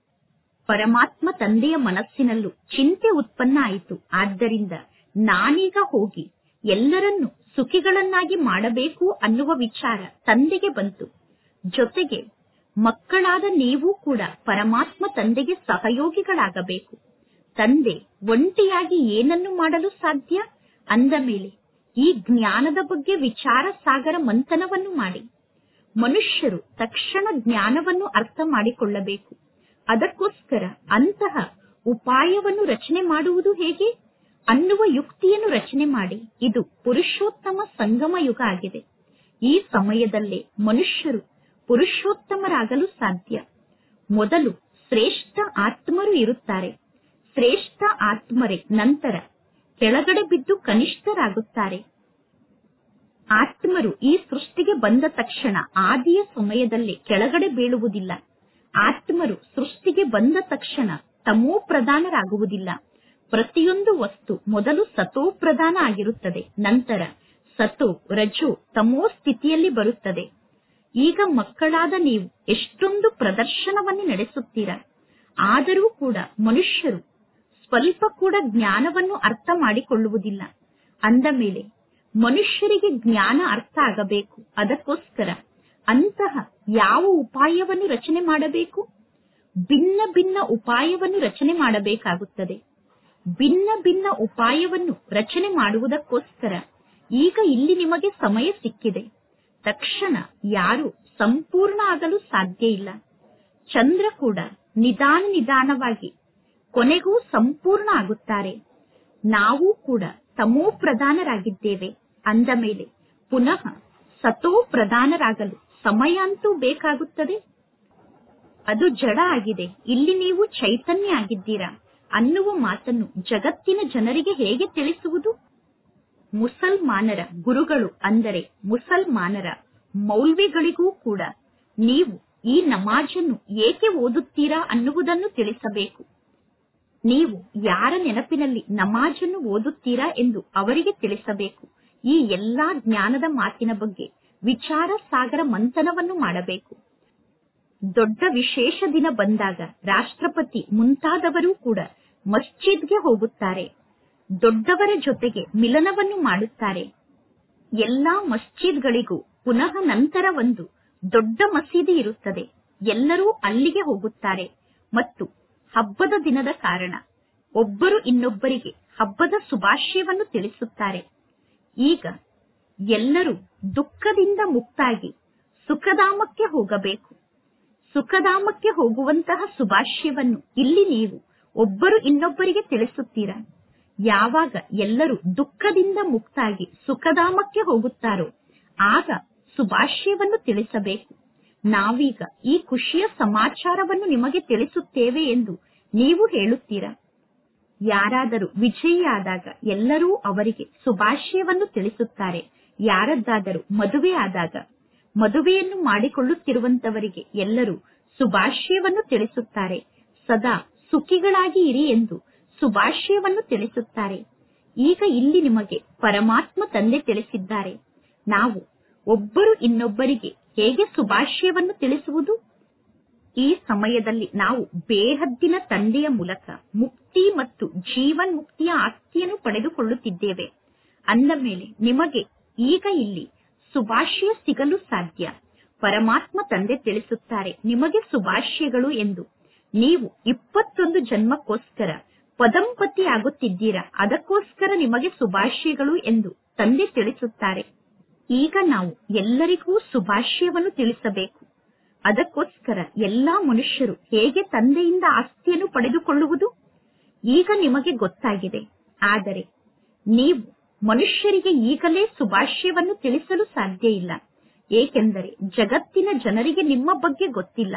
ಪರಮಾತ್ಮ ತಂದೆಯ ಮನಸ್ಸಿನಲ್ಲೂ ಚಿಂತೆ ಉತ್ಪನ್ನ ಆಯಿತು ಆದ್ದರಿಂದ ನಾನೀಗ ಹೋಗಿ ಎಲ್ಲರನ್ನೂ ಸುಖಿಗಳನ್ನಾಗಿ ಮಾಡಬೇಕು ಅನ್ನುವ ವಿಚಾರ ತಂದೆಗೆ ಬಂತು ಜೊತೆಗೆ ಮಕ್ಕಳಾದ ನೀವು ಕೂಡ ಪರಮಾತ್ಮ ತಂದೆಗೆ ಸಹಯೋಗಿಗಳಾಗಬೇಕು ತಂದೆ ಒಂಟಿಯಾಗಿ ಏನನ್ನು ಮಾಡಲು ಸಾಧ್ಯ ಅಂದ ಮೇಲೆ ಈ ಜ್ಞಾನದ ಬಗ್ಗೆ ವಿಚಾರ ಸಾಗರ ಮಂಥನವನ್ನು ಮಾಡಿ ಮನುಷ್ಯರು ತಕ್ಷಣ ಜ್ಞಾನವನ್ನು ಅರ್ಥ ಮಾಡಿಕೊಳ್ಳಬೇಕು ಅದಕ್ಕೋಸ್ಕರ ಅಂತಹ ಉಪಾಯವನ್ನು ರಚನೆ ಮಾಡುವುದು ಹೇಗೆ ಅನ್ನುವ ಯುಕ್ತಿಯನ್ನು ರಚನೆ ಮಾಡಿ ಇದು ಪುರುಷೋತ್ತಮ ಸಂಗಮ ಯುಗ ಆಗಿದೆ ಈ ಸಮಯದಲ್ಲೇ ಮನುಷ್ಯರು ಪುರುಷೋತ್ತಮರಾಗಲು ಸಾಧ್ಯ ಮೊದಲು ಶ್ರೇಷ್ಠ ಆತ್ಮರು ಇರುತ್ತಾರೆ ಶ್ರೇಷ್ಠ ಆತ್ಮರೇ ನಂತರ ಕೆಳಗಡೆ ಬಿದ್ದು ಕನಿಷ್ಠರಾಗುತ್ತಾರೆ ಆತ್ಮರು ಈ ಸೃಷ್ಟಿಗೆ ಬಂದ ತಕ್ಷಣ ಆದಿಯ ಸಮಯದಲ್ಲಿ ಕೆಳಗಡೆ ಬೀಳುವುದಿಲ್ಲ ಆತ್ಮರು ಸೃಷ್ಟಿಗೆ ಬಂದ ತಕ್ಷಣ ತಮೋ ಪ್ರಧಾನರಾಗುವುದಿಲ್ಲ ಪ್ರತಿಯೊಂದು ವಸ್ತು ಮೊದಲು ಸತೋ ಪ್ರಧಾನ ಆಗಿರುತ್ತದೆ ನಂತರ ಸತೋ ರಜೋ ತಮೋ ಸ್ಥಿತಿಯಲ್ಲಿ ಬರುತ್ತದೆ ಈಗ ಮಕ್ಕಳಾದ ನೀವು ಎಷ್ಟೊಂದು ಪ್ರದರ್ಶನವನ್ನು ನಡೆಸುತ್ತೀರಾ ಆದರೂ ಕೂಡ ಮನುಷ್ಯರು ಸ್ವಲ್ಪ ಕೂಡ ಜ್ಞಾನವನ್ನು ಅರ್ಥ ಮಾಡಿಕೊಳ್ಳುವುದಿಲ್ಲ ಅಂದ ಮೇಲೆ ಮನುಷ್ಯರಿಗೆ ಜ್ಞಾನ ಅರ್ಥ ಆಗಬೇಕು ಅದಕ್ಕೋಸ್ಕರ ಅಂತಹ ಯಾವ ಉಪಾಯವನ್ನು ರಚನೆ ಮಾಡಬೇಕು ಭಿನ್ನ ಭಿನ್ನ ಉಪಾಯವನ್ನು ರಚನೆ ಮಾಡಬೇಕಾಗುತ್ತದೆ ಭಿನ್ನ ಭಿನ್ನ ಉಪಾಯವನ್ನು ರಚನೆ ಮಾಡುವುದಕ್ಕೋಸ್ಕರ ಈಗ ಇಲ್ಲಿ ನಿಮಗೆ ಸಮಯ ಸಿಕ್ಕಿದೆ ತಕ್ಷಣ ಯಾರು ಸಂಪೂರ್ಣ ಆಗಲು ಸಾಧ್ಯ ಇಲ್ಲ ಚಂದ್ರ ಕೂಡ ನಿಧಾನ ನಿಧಾನವಾಗಿ ಕೊನೆಗೂ ಸಂಪೂರ್ಣ ಆಗುತ್ತಾರೆ ನಾವು ಕೂಡ ತಮೋ ಪ್ರಧಾನರಾಗಿದ್ದೇವೆ ಅಂದ ಮೇಲೆ ಪುನಃ ಸತೋ ಪ್ರಧಾನರಾಗಲು ಸಮಯ ಅಂತೂ ಬೇಕಾಗುತ್ತದೆ ಅದು ಜಡ ಆಗಿದೆ ಇಲ್ಲಿ ನೀವು ಚೈತನ್ಯ ಆಗಿದ್ದೀರಾ ಅನ್ನುವ ಮಾತನ್ನು ಜಗತ್ತಿನ ಜನರಿಗೆ ಹೇಗೆ ತಿಳಿಸುವುದು ಮುಸಲ್ಮಾನರ ಗುರುಗಳು ಅಂದರೆ ಮುಸಲ್ಮಾನರ ಮೌಲ್ವಿಗಳಿಗೂ ಕೂಡ ನೀವು ಈ ನಮಾಜನ್ನು ಏಕೆ ಓದುತ್ತೀರಾ ಅನ್ನುವುದನ್ನು ತಿಳಿಸಬೇಕು ನೀವು ಯಾರ ನೆನಪಿನಲ್ಲಿ ನಮಾಜನ್ನು ಓದುತ್ತೀರಾ ಎಂದು ಅವರಿಗೆ ತಿಳಿಸಬೇಕು ಈ ಎಲ್ಲಾ ಜ್ಞಾನದ ಮಾತಿನ ಬಗ್ಗೆ ವಿಚಾರ ಸಾಗರ ಮಂಥನವನ್ನು ಮಾಡಬೇಕು ದೊಡ್ಡ ವಿಶೇಷ ದಿನ ಬಂದಾಗ ರಾಷ್ಟ್ರಪತಿ ಮುಂತಾದವರು ಕೂಡ ಮಸ್ಜಿದ್ಗೆ ಹೋಗುತ್ತಾರೆ ದೊಡ್ಡವರ ಜೊತೆಗೆ ಮಿಲನವನ್ನು ಮಾಡುತ್ತಾರೆ ಎಲ್ಲಾ ಮಸ್ಜಿದ್ಗಳಿಗೂ ಪುನಃ ನಂತರ ಒಂದು ದೊಡ್ಡ ಮಸೀದಿ ಇರುತ್ತದೆ ಎಲ್ಲರೂ ಅಲ್ಲಿಗೆ ಹೋಗುತ್ತಾರೆ ಮತ್ತು ಹಬ್ಬದ ದಿನದ ಕಾರಣ ಒಬ್ಬರು ಇನ್ನೊಬ್ಬರಿಗೆ ಹಬ್ಬದ ಶುಭಾಶಯವನ್ನು ತಿಳಿಸುತ್ತಾರೆ ಈಗ ಎಲ್ಲರೂ ದುಃಖದಿಂದ ಮುಕ್ತಾಗಿ ಸುಖಧಾಮಕ್ಕೆ ಹೋಗಬೇಕು ಸುಖಧಾಮಕ್ಕೆ ಹೋಗುವಂತಹ ಶುಭಾಶಯವನ್ನು ಇಲ್ಲಿ ನೀವು ಒಬ್ಬರು ಇನ್ನೊಬ್ಬರಿಗೆ ತಿಳಿಸುತ್ತೀರಾ ಯಾವಾಗ ಎಲ್ಲರೂ ದುಃಖದಿಂದ ಮುಕ್ತಾಗಿ ಸುಖಧಾಮಕ್ಕೆ ಹೋಗುತ್ತಾರೋ ಆಗ ಶುಭಾಶಯವನ್ನು ತಿಳಿಸಬೇಕು ನಾವೀಗ ಈ ಖುಷಿಯ ಸಮಾಚಾರವನ್ನು ನಿಮಗೆ ತಿಳಿಸುತ್ತೇವೆ ಎಂದು ನೀವು ಹೇಳುತ್ತೀರಾ ಯಾರಾದರೂ ವಿಜಯಿಯಾದಾಗ ಎಲ್ಲರೂ ಅವರಿಗೆ ಶುಭಾಶಯವನ್ನು ತಿಳಿಸುತ್ತಾರೆ ಯಾರದ್ದಾದರೂ ಮದುವೆ ಆದಾಗ ಮದುವೆಯನ್ನು ಮಾಡಿಕೊಳ್ಳುತ್ತಿರುವಂತವರಿಗೆ ಎಲ್ಲರೂ ಶುಭಾಶಯವನ್ನು ತಿಳಿಸುತ್ತಾರೆ ಸದಾ ಸುಖಿಗಳಾಗಿ ಇರಿ ಎಂದು ಶುಭಾಶಯವನ್ನು ತಿಳಿಸುತ್ತಾರೆ ಈಗ ಇಲ್ಲಿ ನಿಮಗೆ ಪರಮಾತ್ಮ ತಂದೆ ತಿಳಿಸಿದ್ದಾರೆ ನಾವು ಒಬ್ಬರು ಇನ್ನೊಬ್ಬರಿಗೆ ಹೇಗೆ ಶುಭಾಶಯವನ್ನು ತಿಳಿಸುವುದು ಈ ಸಮಯದಲ್ಲಿ ನಾವು ಬೇಹದ್ದಿನ ತಂದೆಯ ಮೂಲಕ ಮುಕ್ತಿ ಮತ್ತು ಜೀವನ್ ಮುಕ್ತಿಯ ಆಸ್ತಿಯನ್ನು ಪಡೆದುಕೊಳ್ಳುತ್ತಿದ್ದೇವೆ ಅಂದ ಮೇಲೆ ನಿಮಗೆ ಈಗ ಇಲ್ಲಿ ಶುಭಾಶಯ ಸಿಗಲು ಸಾಧ್ಯ ಪರಮಾತ್ಮ ತಂದೆ ತಿಳಿಸುತ್ತಾರೆ ನಿಮಗೆ ಶುಭಾಶಯಗಳು ಎಂದು ನೀವು ಇಪ್ಪತ್ತೊಂದು ಜನ್ಮಕ್ಕೋಸ್ಕರ ಪದಂಪತಿ ಆಗುತ್ತಿದ್ದೀರಾ ಅದಕ್ಕೋಸ್ಕರ ನಿಮಗೆ ಶುಭಾಶಯಗಳು ಎಂದು ತಂದೆ ತಿಳಿಸುತ್ತಾರೆ ಈಗ ನಾವು ಎಲ್ಲರಿಗೂ ಶುಭಾಶಯವನ್ನು ತಿಳಿಸಬೇಕು ಅದಕ್ಕೋಸ್ಕರ ಎಲ್ಲಾ ಮನುಷ್ಯರು ಹೇಗೆ ತಂದೆಯಿಂದ ಆಸ್ತಿಯನ್ನು ಪಡೆದುಕೊಳ್ಳುವುದು ಈಗ ನಿಮಗೆ ಗೊತ್ತಾಗಿದೆ ಆದರೆ ನೀವು ಮನುಷ್ಯರಿಗೆ ಈಗಲೇ ಶುಭಾಶಯವನ್ನು ತಿಳಿಸಲು ಸಾಧ್ಯ ಇಲ್ಲ ಏಕೆಂದರೆ ಜಗತ್ತಿನ ಜನರಿಗೆ ನಿಮ್ಮ ಬಗ್ಗೆ ಗೊತ್ತಿಲ್ಲ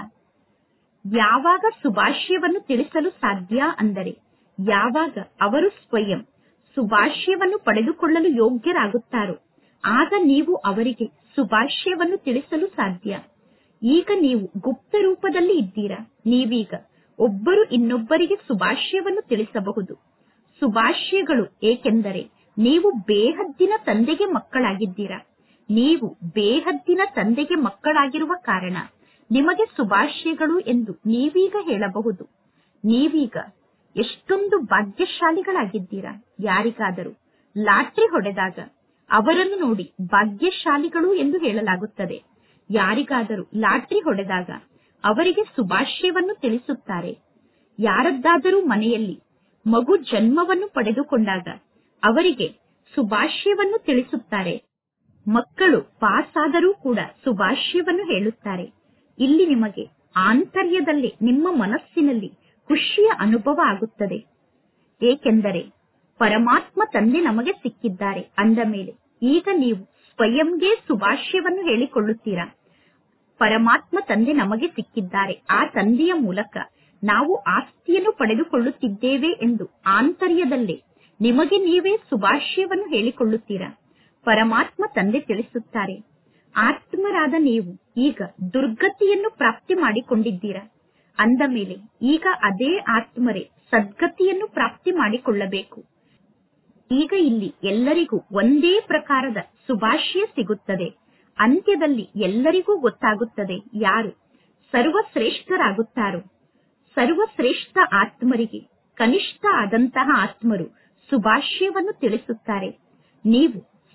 ಯಾವಾಗ ಶುಭಾಶಯವನ್ನು ತಿಳಿಸಲು ಸಾಧ್ಯ ಅಂದರೆ ಯಾವಾಗ ಅವರು ಸ್ವಯಂ ಶುಭಾಶಯವನ್ನು ಪಡೆದುಕೊಳ್ಳಲು ಯೋಗ್ಯರಾಗುತ್ತಾರೋ ಆಗ ನೀವು ಅವರಿಗೆ ಶುಭಾಶಯವನ್ನು ತಿಳಿಸಲು ಸಾಧ್ಯ ಈಗ ನೀವು ಗುಪ್ತ ರೂಪದಲ್ಲಿ ಇದ್ದೀರಾ ನೀವೀಗ ಒಬ್ಬರು ಇನ್ನೊಬ್ಬರಿಗೆ ಶುಭಾಶಯವನ್ನು ತಿಳಿಸಬಹುದು ಶುಭಾಶಯಗಳು ಏಕೆಂದರೆ ನೀವು ಬೇಹದ್ದಿನ ತಂದೆಗೆ ಮಕ್ಕಳಾಗಿದ್ದೀರಾ ನೀವು ಬೇಹದ್ದಿನ ತಂದೆಗೆ ಮಕ್ಕಳಾಗಿರುವ ಕಾರಣ ನಿಮಗೆ ಶುಭಾಶಯಗಳು ಎಂದು ನೀವೀಗ ಹೇಳಬಹುದು ನೀವೀಗ ಎಷ್ಟೊಂದು ಭಾಗ್ಯಶಾಲಿಗಳಾಗಿದ್ದೀರಾ ಯಾರಿಗಾದರೂ ಲಾಟ್ರಿ ಹೊಡೆದಾಗ ಅವರನ್ನು ನೋಡಿ ಭಾಗ್ಯಶಾಲಿಗಳು ಎಂದು ಹೇಳಲಾಗುತ್ತದೆ ಯಾರಿಗಾದರೂ ಲಾಟ್ರಿ ಹೊಡೆದಾಗ ಅವರಿಗೆ ಶುಭಾಶಯವನ್ನು ತಿಳಿಸುತ್ತಾರೆ ಯಾರದ್ದಾದರೂ ಮನೆಯಲ್ಲಿ ಮಗು ಜನ್ಮವನ್ನು ಪಡೆದುಕೊಂಡಾಗ ಅವರಿಗೆ ಶುಭಾಶಯವನ್ನು ತಿಳಿಸುತ್ತಾರೆ ಮಕ್ಕಳು ಪಾಸ್ ಆದರೂ ಕೂಡ ಶುಭಾಶಯವನ್ನು ಹೇಳುತ್ತಾರೆ ಇಲ್ಲಿ ನಿಮಗೆ ಆಂತರ್ಯದಲ್ಲಿ ನಿಮ್ಮ ಮನಸ್ಸಿನಲ್ಲಿ ಖುಷಿಯ ಅನುಭವ ಆಗುತ್ತದೆ ಏಕೆಂದರೆ ಪರಮಾತ್ಮ ತಂದೆ ನಮಗೆ ಸಿಕ್ಕಿದ್ದಾರೆ ಅಂದ ಮೇಲೆ ಈಗ ನೀವು ಸ್ವಯಂಗೆ ಶುಭಾಶಯವನ್ನು ಹೇಳಿಕೊಳ್ಳುತ್ತೀರಾ ಪರಮಾತ್ಮ ತಂದೆ ನಮಗೆ ಸಿಕ್ಕಿದ್ದಾರೆ ಆ ತಂದೆಯ ಮೂಲಕ ನಾವು ಆಸ್ತಿಯನ್ನು ಪಡೆದುಕೊಳ್ಳುತ್ತಿದ್ದೇವೆ ಎಂದು ಆಂತರ್ಯದಲ್ಲೇ ನಿಮಗೆ ನೀವೇ ಶುಭಾಶಯವನ್ನು ಹೇಳಿಕೊಳ್ಳುತ್ತೀರಾ ಪರಮಾತ್ಮ ತಂದೆ ತಿಳಿಸುತ್ತಾರೆ ಆತ್ಮರಾದ ನೀವು ಈಗ ದುರ್ಗತಿಯನ್ನು ಪ್ರಾಪ್ತಿ ಮಾಡಿಕೊಂಡಿದ್ದೀರಾ ಅಂದ ಮೇಲೆ ಈಗ ಅದೇ ಆತ್ಮರೇ ಸದ್ಗತಿಯನ್ನು ಪ್ರಾಪ್ತಿ ಮಾಡಿಕೊಳ್ಳಬೇಕು ಈಗ ಇಲ್ಲಿ ಎಲ್ಲರಿಗೂ ಒಂದೇ ಪ್ರಕಾರದ ಶುಭಾಶಯ ಸಿಗುತ್ತದೆ ಅಂತ್ಯದಲ್ಲಿ ಎಲ್ಲರಿಗೂ ಗೊತ್ತಾಗುತ್ತದೆ ಯಾರು ಸರ್ವಶ್ರೇಷ್ಠರಾಗುತ್ತಾರೋ ಸರ್ವಶ್ರೇಷ್ಠ ಆತ್ಮರಿಗೆ ಕನಿಷ್ಠ ಆದಂತಹ ಆತ್ಮರು ಶುಭಾಶಯವನ್ನು ತಿಳಿಸುತ್ತಾರೆ ನೀವು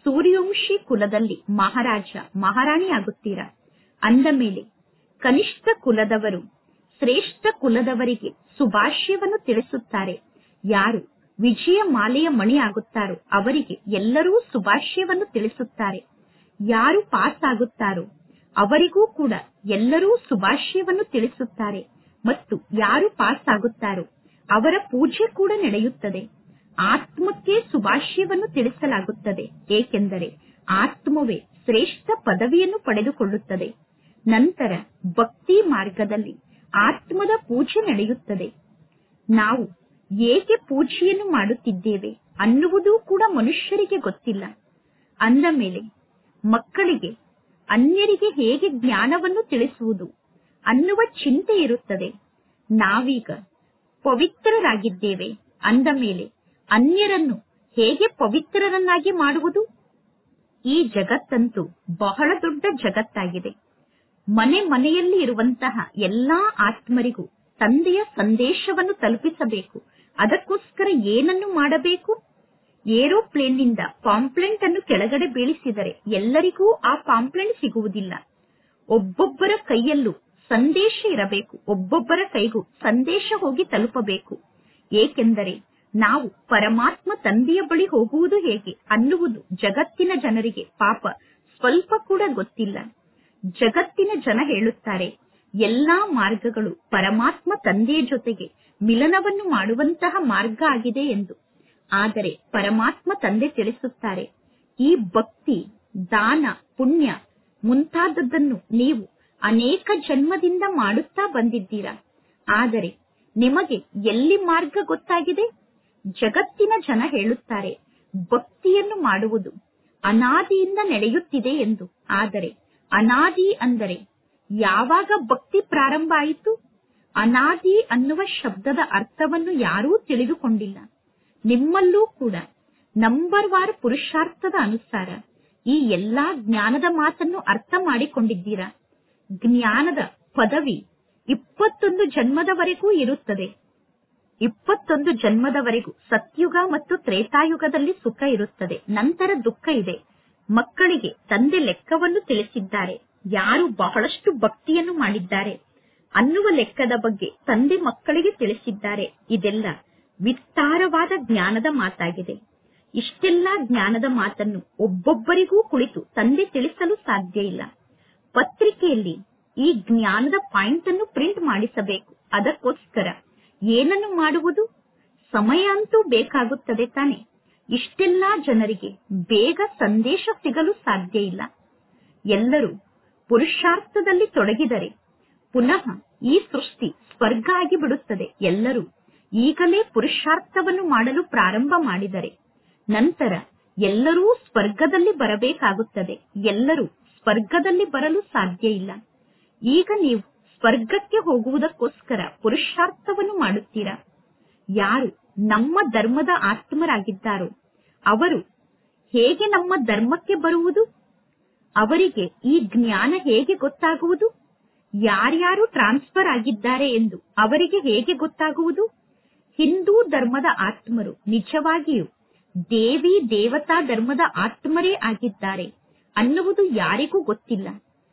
ಸೂರ್ಯವಂಶಿ ಕುಲದಲ್ಲಿ ಮಹಾರಾಜ ಮಹಾರಾಣಿ ಆಗುತ್ತೀರಾ ಅಂದ ಮೇಲೆ ಕನಿಷ್ಠ ಕುಲದವರು ಶ್ರೇಷ್ಠ ಕುಲದವರಿಗೆ ಶುಭಾಶಯವನ್ನು ತಿಳಿಸುತ್ತಾರೆ ಯಾರು ವಿಜಯ ಮಾಲೆಯ ಮಣಿ ಆಗುತ್ತಾರೋ ಅವರಿಗೆ ಎಲ್ಲರೂ ಶುಭಾಶಯವನ್ನು ತಿಳಿಸುತ್ತಾರೆ ಯಾರು ಪಾಸ್ ಆಗುತ್ತಾರೋ ಅವರಿಗೂ ಕೂಡ ಎಲ್ಲರೂ ಶುಭಾಶಯವನ್ನು ತಿಳಿಸುತ್ತಾರೆ ಮತ್ತು ಯಾರು ಪಾಸ್ ಆಗುತ್ತಾರೋ ಅವರ ಪೂಜೆ ಕೂಡ ನಡೆಯುತ್ತದೆ ಆತ್ಮಕ್ಕೆ ಶುಭಾಶಯವನ್ನು ತಿಳಿಸಲಾಗುತ್ತದೆ ಏಕೆಂದರೆ ಆತ್ಮವೇ ಶ್ರೇಷ್ಠ ಪದವಿಯನ್ನು ಪಡೆದುಕೊಳ್ಳುತ್ತದೆ ನಂತರ ಭಕ್ತಿ ಮಾರ್ಗದಲ್ಲಿ ಆತ್ಮದ ಪೂಜೆ ನಡೆಯುತ್ತದೆ ನಾವು ಏಕೆ ಪೂಜೆಯನ್ನು ಮಾಡುತ್ತಿದ್ದೇವೆ ಅನ್ನುವುದು ಕೂಡ ಮನುಷ್ಯರಿಗೆ ಗೊತ್ತಿಲ್ಲ ಅಂದ ಮೇಲೆ ಮಕ್ಕಳಿಗೆ ಅನ್ಯರಿಗೆ ಹೇಗೆ ಜ್ಞಾನವನ್ನು ತಿಳಿಸುವುದು ಅನ್ನುವ ಚಿಂತೆ ಇರುತ್ತದೆ ನಾವೀಗ ಪವಿತ್ರರಾಗಿದ್ದೇವೆ ಅಂದ ಮೇಲೆ ಅನ್ಯರನ್ನು ಹೇಗೆ ಪವಿತ್ರರನ್ನಾಗಿ ಮಾಡುವುದು ಈ ಜಗತ್ತಂತೂ ಬಹಳ ದೊಡ್ಡ ಜಗತ್ತಾಗಿದೆ ಮನೆ ಮನೆಯಲ್ಲಿ ಇರುವಂತಹ ಎಲ್ಲಾ ಆತ್ಮರಿಗೂ ತಂದೆಯ ಸಂದೇಶವನ್ನು ತಲುಪಿಸಬೇಕು ಅದಕ್ಕೋಸ್ಕರ ಏನನ್ನು ಮಾಡಬೇಕು ಏರೋಪ್ಲೇನ್ನಿಂದ ಪಾಂಪ್ಲೆಂಟ್ ಅನ್ನು ಕೆಳಗಡೆ ಬೀಳಿಸಿದರೆ ಎಲ್ಲರಿಗೂ ಆ ಪಾಂಪ್ಲೆಂಟ್ ಸಿಗುವುದಿಲ್ಲ ಒಬ್ಬೊಬ್ಬರ ಕೈಯಲ್ಲೂ ಸಂದೇಶ ಇರಬೇಕು ಒಬ್ಬೊಬ್ಬರ ಕೈಗೂ ಸಂದೇಶ ಹೋಗಿ ತಲುಪಬೇಕು ಏಕೆಂದರೆ ನಾವು ಪರಮಾತ್ಮ ತಂದೆಯ ಬಳಿ ಹೋಗುವುದು ಹೇಗೆ ಅನ್ನುವುದು ಜಗತ್ತಿನ ಜನರಿಗೆ ಪಾಪ ಸ್ವಲ್ಪ ಕೂಡ ಗೊತ್ತಿಲ್ಲ ಜಗತ್ತಿನ ಜನ ಹೇಳುತ್ತಾರೆ ಎಲ್ಲಾ ಮಾರ್ಗಗಳು ಪರಮಾತ್ಮ ತಂದೆಯ ಜೊತೆಗೆ ಮಿಲನವನ್ನು ಮಾಡುವಂತಹ ಮಾರ್ಗ ಆಗಿದೆ ಎಂದು ಆದರೆ ಪರಮಾತ್ಮ ತಂದೆ ತಿಳಿಸುತ್ತಾರೆ ಈ ಭಕ್ತಿ ದಾನ ಪುಣ್ಯ ಮುಂತಾದದ್ದನ್ನು ನೀವು ಅನೇಕ ಜನ್ಮದಿಂದ ಮಾಡುತ್ತಾ ಬಂದಿದ್ದೀರಾ ಆದರೆ ನಿಮಗೆ ಎಲ್ಲಿ ಮಾರ್ಗ ಗೊತ್ತಾಗಿದೆ ಜಗತ್ತಿನ ಜನ ಹೇಳುತ್ತಾರೆ ಭಕ್ತಿಯನ್ನು ಮಾಡುವುದು ಅನಾದಿಯಿಂದ ನಡೆಯುತ್ತಿದೆ ಎಂದು ಆದರೆ ಅನಾದಿ ಅಂದರೆ ಯಾವಾಗ ಭಕ್ತಿ ಪ್ರಾರಂಭ ಆಯಿತು ಅನಾದಿ ಅನ್ನುವ ಶಬ್ದದ ಅರ್ಥವನ್ನು ಯಾರೂ ತಿಳಿದುಕೊಂಡಿಲ್ಲ ನಿಮ್ಮಲ್ಲೂ ಕೂಡ ನಂಬರ್ ವಾರ್ ಪುರುಷಾರ್ಥದ ಅನುಸಾರ ಈ ಎಲ್ಲಾ ಜ್ಞಾನದ ಮಾತನ್ನು ಅರ್ಥ ಮಾಡಿಕೊಂಡಿದ್ದೀರಾ ಜ್ಞಾನದ ಪದವಿ ಇಪ್ಪತ್ತೊಂದು ಜನ್ಮದವರೆಗೂ ಇರುತ್ತದೆ ಇಪ್ಪತ್ತೊಂದು ಜನ್ಮದವರೆಗೂ ಸತ್ಯುಗ ಮತ್ತು ತ್ರೇತಾಯುಗದಲ್ಲಿ ಸುಖ ಇರುತ್ತದೆ ನಂತರ ದುಃಖ ಇದೆ ಮಕ್ಕಳಿಗೆ ತಂದೆ ಲೆಕ್ಕವನ್ನು ತಿಳಿಸಿದ್ದಾರೆ ಯಾರು ಬಹಳಷ್ಟು ಭಕ್ತಿಯನ್ನು ಮಾಡಿದ್ದಾರೆ ಅನ್ನುವ ಲೆಕ್ಕದ ಬಗ್ಗೆ ತಂದೆ ಮಕ್ಕಳಿಗೆ ತಿಳಿಸಿದ್ದಾರೆ ಇದೆಲ್ಲ ವಿಸ್ತಾರವಾದ ಜ್ಞಾನದ ಮಾತಾಗಿದೆ ಇಷ್ಟೆಲ್ಲಾ ಜ್ಞಾನದ ಮಾತನ್ನು ಒಬ್ಬೊಬ್ಬರಿಗೂ ಕುಳಿತು ತಂದೆ ತಿಳಿಸಲು ಸಾಧ್ಯ ಇಲ್ಲ ಪತ್ರಿಕೆಯಲ್ಲಿ ಈ ಜ್ಞಾನದ ಪಾಯಿಂಟ್ ಅನ್ನು ಪ್ರಿಂಟ್ ಮಾಡಿಸಬೇಕು ಅದಕ್ಕೋಸ್ಕರ ಏನನ್ನು ಮಾಡುವುದು ಸಮಯ ಅಂತೂ ಬೇಕಾಗುತ್ತದೆ ತಾನೆ ಇಷ್ಟೆಲ್ಲಾ ಜನರಿಗೆ ಬೇಗ ಸಂದೇಶ ಸಿಗಲು ಸಾಧ್ಯ ಇಲ್ಲ ಎಲ್ಲರೂ ಪುರುಷಾರ್ಥದಲ್ಲಿ ತೊಡಗಿದರೆ ಪುನಃ ಈ ಸೃಷ್ಟಿ ಸ್ವರ್ಗ ಆಗಿ ಬಿಡುತ್ತದೆ ಎಲ್ಲರೂ ಈಗಲೇ ಪುರುಷಾರ್ಥವನ್ನು ಮಾಡಲು ಪ್ರಾರಂಭ ಮಾಡಿದರೆ ನಂತರ ಎಲ್ಲರೂ ಸ್ವರ್ಗದಲ್ಲಿ ಬರಬೇಕಾಗುತ್ತದೆ ಎಲ್ಲರೂ ಸ್ವರ್ಗದಲ್ಲಿ ಬರಲು ಸಾಧ್ಯ ಇಲ್ಲ ಈಗ ನೀವು ಸ್ವರ್ಗಕ್ಕೆ ಹೋಗುವುದಕ್ಕೋಸ್ಕರ ಪುರುಷಾರ್ಥವನ್ನು ಮಾಡುತ್ತೀರಾ ಯಾರು ನಮ್ಮ ಧರ್ಮದ ಆತ್ಮರಾಗಿದ್ದಾರೋ ಅವರು ಹೇಗೆ ನಮ್ಮ ಧರ್ಮಕ್ಕೆ ಬರುವುದು ಅವರಿಗೆ ಈ ಜ್ಞಾನ ಹೇಗೆ ಗೊತ್ತಾಗುವುದು ಯಾರ್ಯಾರು ಟ್ರಾನ್ಸ್ಫರ್ ಆಗಿದ್ದಾರೆ ಎಂದು ಅವರಿಗೆ ಹೇಗೆ ಗೊತ್ತಾಗುವುದು ಹಿಂದೂ ಧರ್ಮದ ಆತ್ಮರು ನಿಜವಾಗಿಯೂ ದೇವಿ ದೇವತಾ ಧರ್ಮದ ಆತ್ಮರೇ ಆಗಿದ್ದಾರೆ ಅನ್ನುವುದು ಯಾರಿಗೂ ಗೊತ್ತಿಲ್ಲ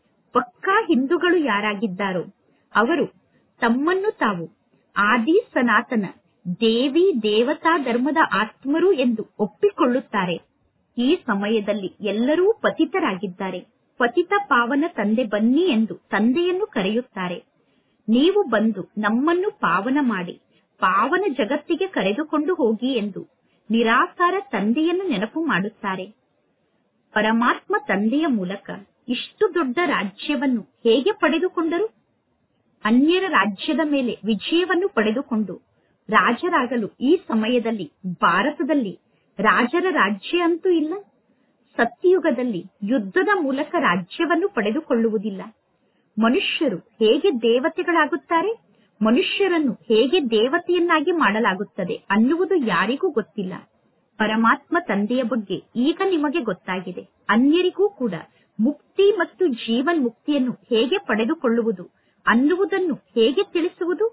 ಪಕ್ಕಾ ಹಿಂದೂಗಳು ಯಾರಾಗಿದ್ದಾರೋ ಅವರು ತಮ್ಮನ್ನು ತಾವು ಆದಿ ಸನಾತನ ದೇವಿ ದೇವತಾ ಧರ್ಮದ ಆತ್ಮರು ಎಂದು ಒಪ್ಪಿಕೊಳ್ಳುತ್ತಾರೆ ಈ ಸಮಯದಲ್ಲಿ ಎಲ್ಲರೂ ಪತಿತರಾಗಿದ್ದಾರೆ ಪತಿತ ಪಾವನ ತಂದೆ ಬನ್ನಿ ಎಂದು ತಂದೆಯನ್ನು ಕರೆಯುತ್ತಾರೆ ನೀವು ಬಂದು ನಮ್ಮನ್ನು ಪಾವನ ಮಾಡಿ ಪಾವನ ಜಗತ್ತಿಗೆ ಕರೆದುಕೊಂಡು ಹೋಗಿ ಎಂದು ನಿರಾಕಾರ ತಂದೆಯನ್ನು ನೆನಪು ಮಾಡುತ್ತಾರೆ ಪರಮಾತ್ಮ ತಂದೆಯ ಮೂಲಕ ಇಷ್ಟು ದೊಡ್ಡ ರಾಜ್ಯವನ್ನು ಹೇಗೆ ಪಡೆದುಕೊಂಡರು ಅನ್ಯರ ರಾಜ್ಯದ ಮೇಲೆ ವಿಜಯವನ್ನು ಪಡೆದುಕೊಂಡು ರಾಜರಾಗಲು ಈ ಸಮಯದಲ್ಲಿ ಭಾರತದಲ್ಲಿ ರಾಜರ ರಾಜ್ಯ ಅಂತೂ ಇಲ್ಲ ಸತ್ಯಯುಗದಲ್ಲಿ ಯುದ್ಧದ ಮೂಲಕ ರಾಜ್ಯವನ್ನು ಪಡೆದುಕೊಳ್ಳುವುದಿಲ್ಲ ಮನುಷ್ಯರು ಹೇಗೆ ದೇವತೆಗಳಾಗುತ್ತಾರೆ ಮನುಷ್ಯರನ್ನು ಹೇಗೆ ದೇವತೆಯನ್ನಾಗಿ ಮಾಡಲಾಗುತ್ತದೆ ಅನ್ನುವುದು ಯಾರಿಗೂ ಗೊತ್ತಿಲ್ಲ ಪರಮಾತ್ಮ ತಂದೆಯ ಬಗ್ಗೆ ಈಗ ನಿಮಗೆ ಗೊತ್ತಾಗಿದೆ ಅನ್ಯರಿಗೂ ಕೂಡ ಮುಕ್ತಿ ಮತ್ತು ಜೀವನ್ ಮುಕ್ತಿಯನ್ನು ಹೇಗೆ ಪಡೆದುಕೊಳ್ಳುವುದು ಅನ್ನುವುದನ್ನು ಹೇಗೆ ತಿಳಿಸುವುದು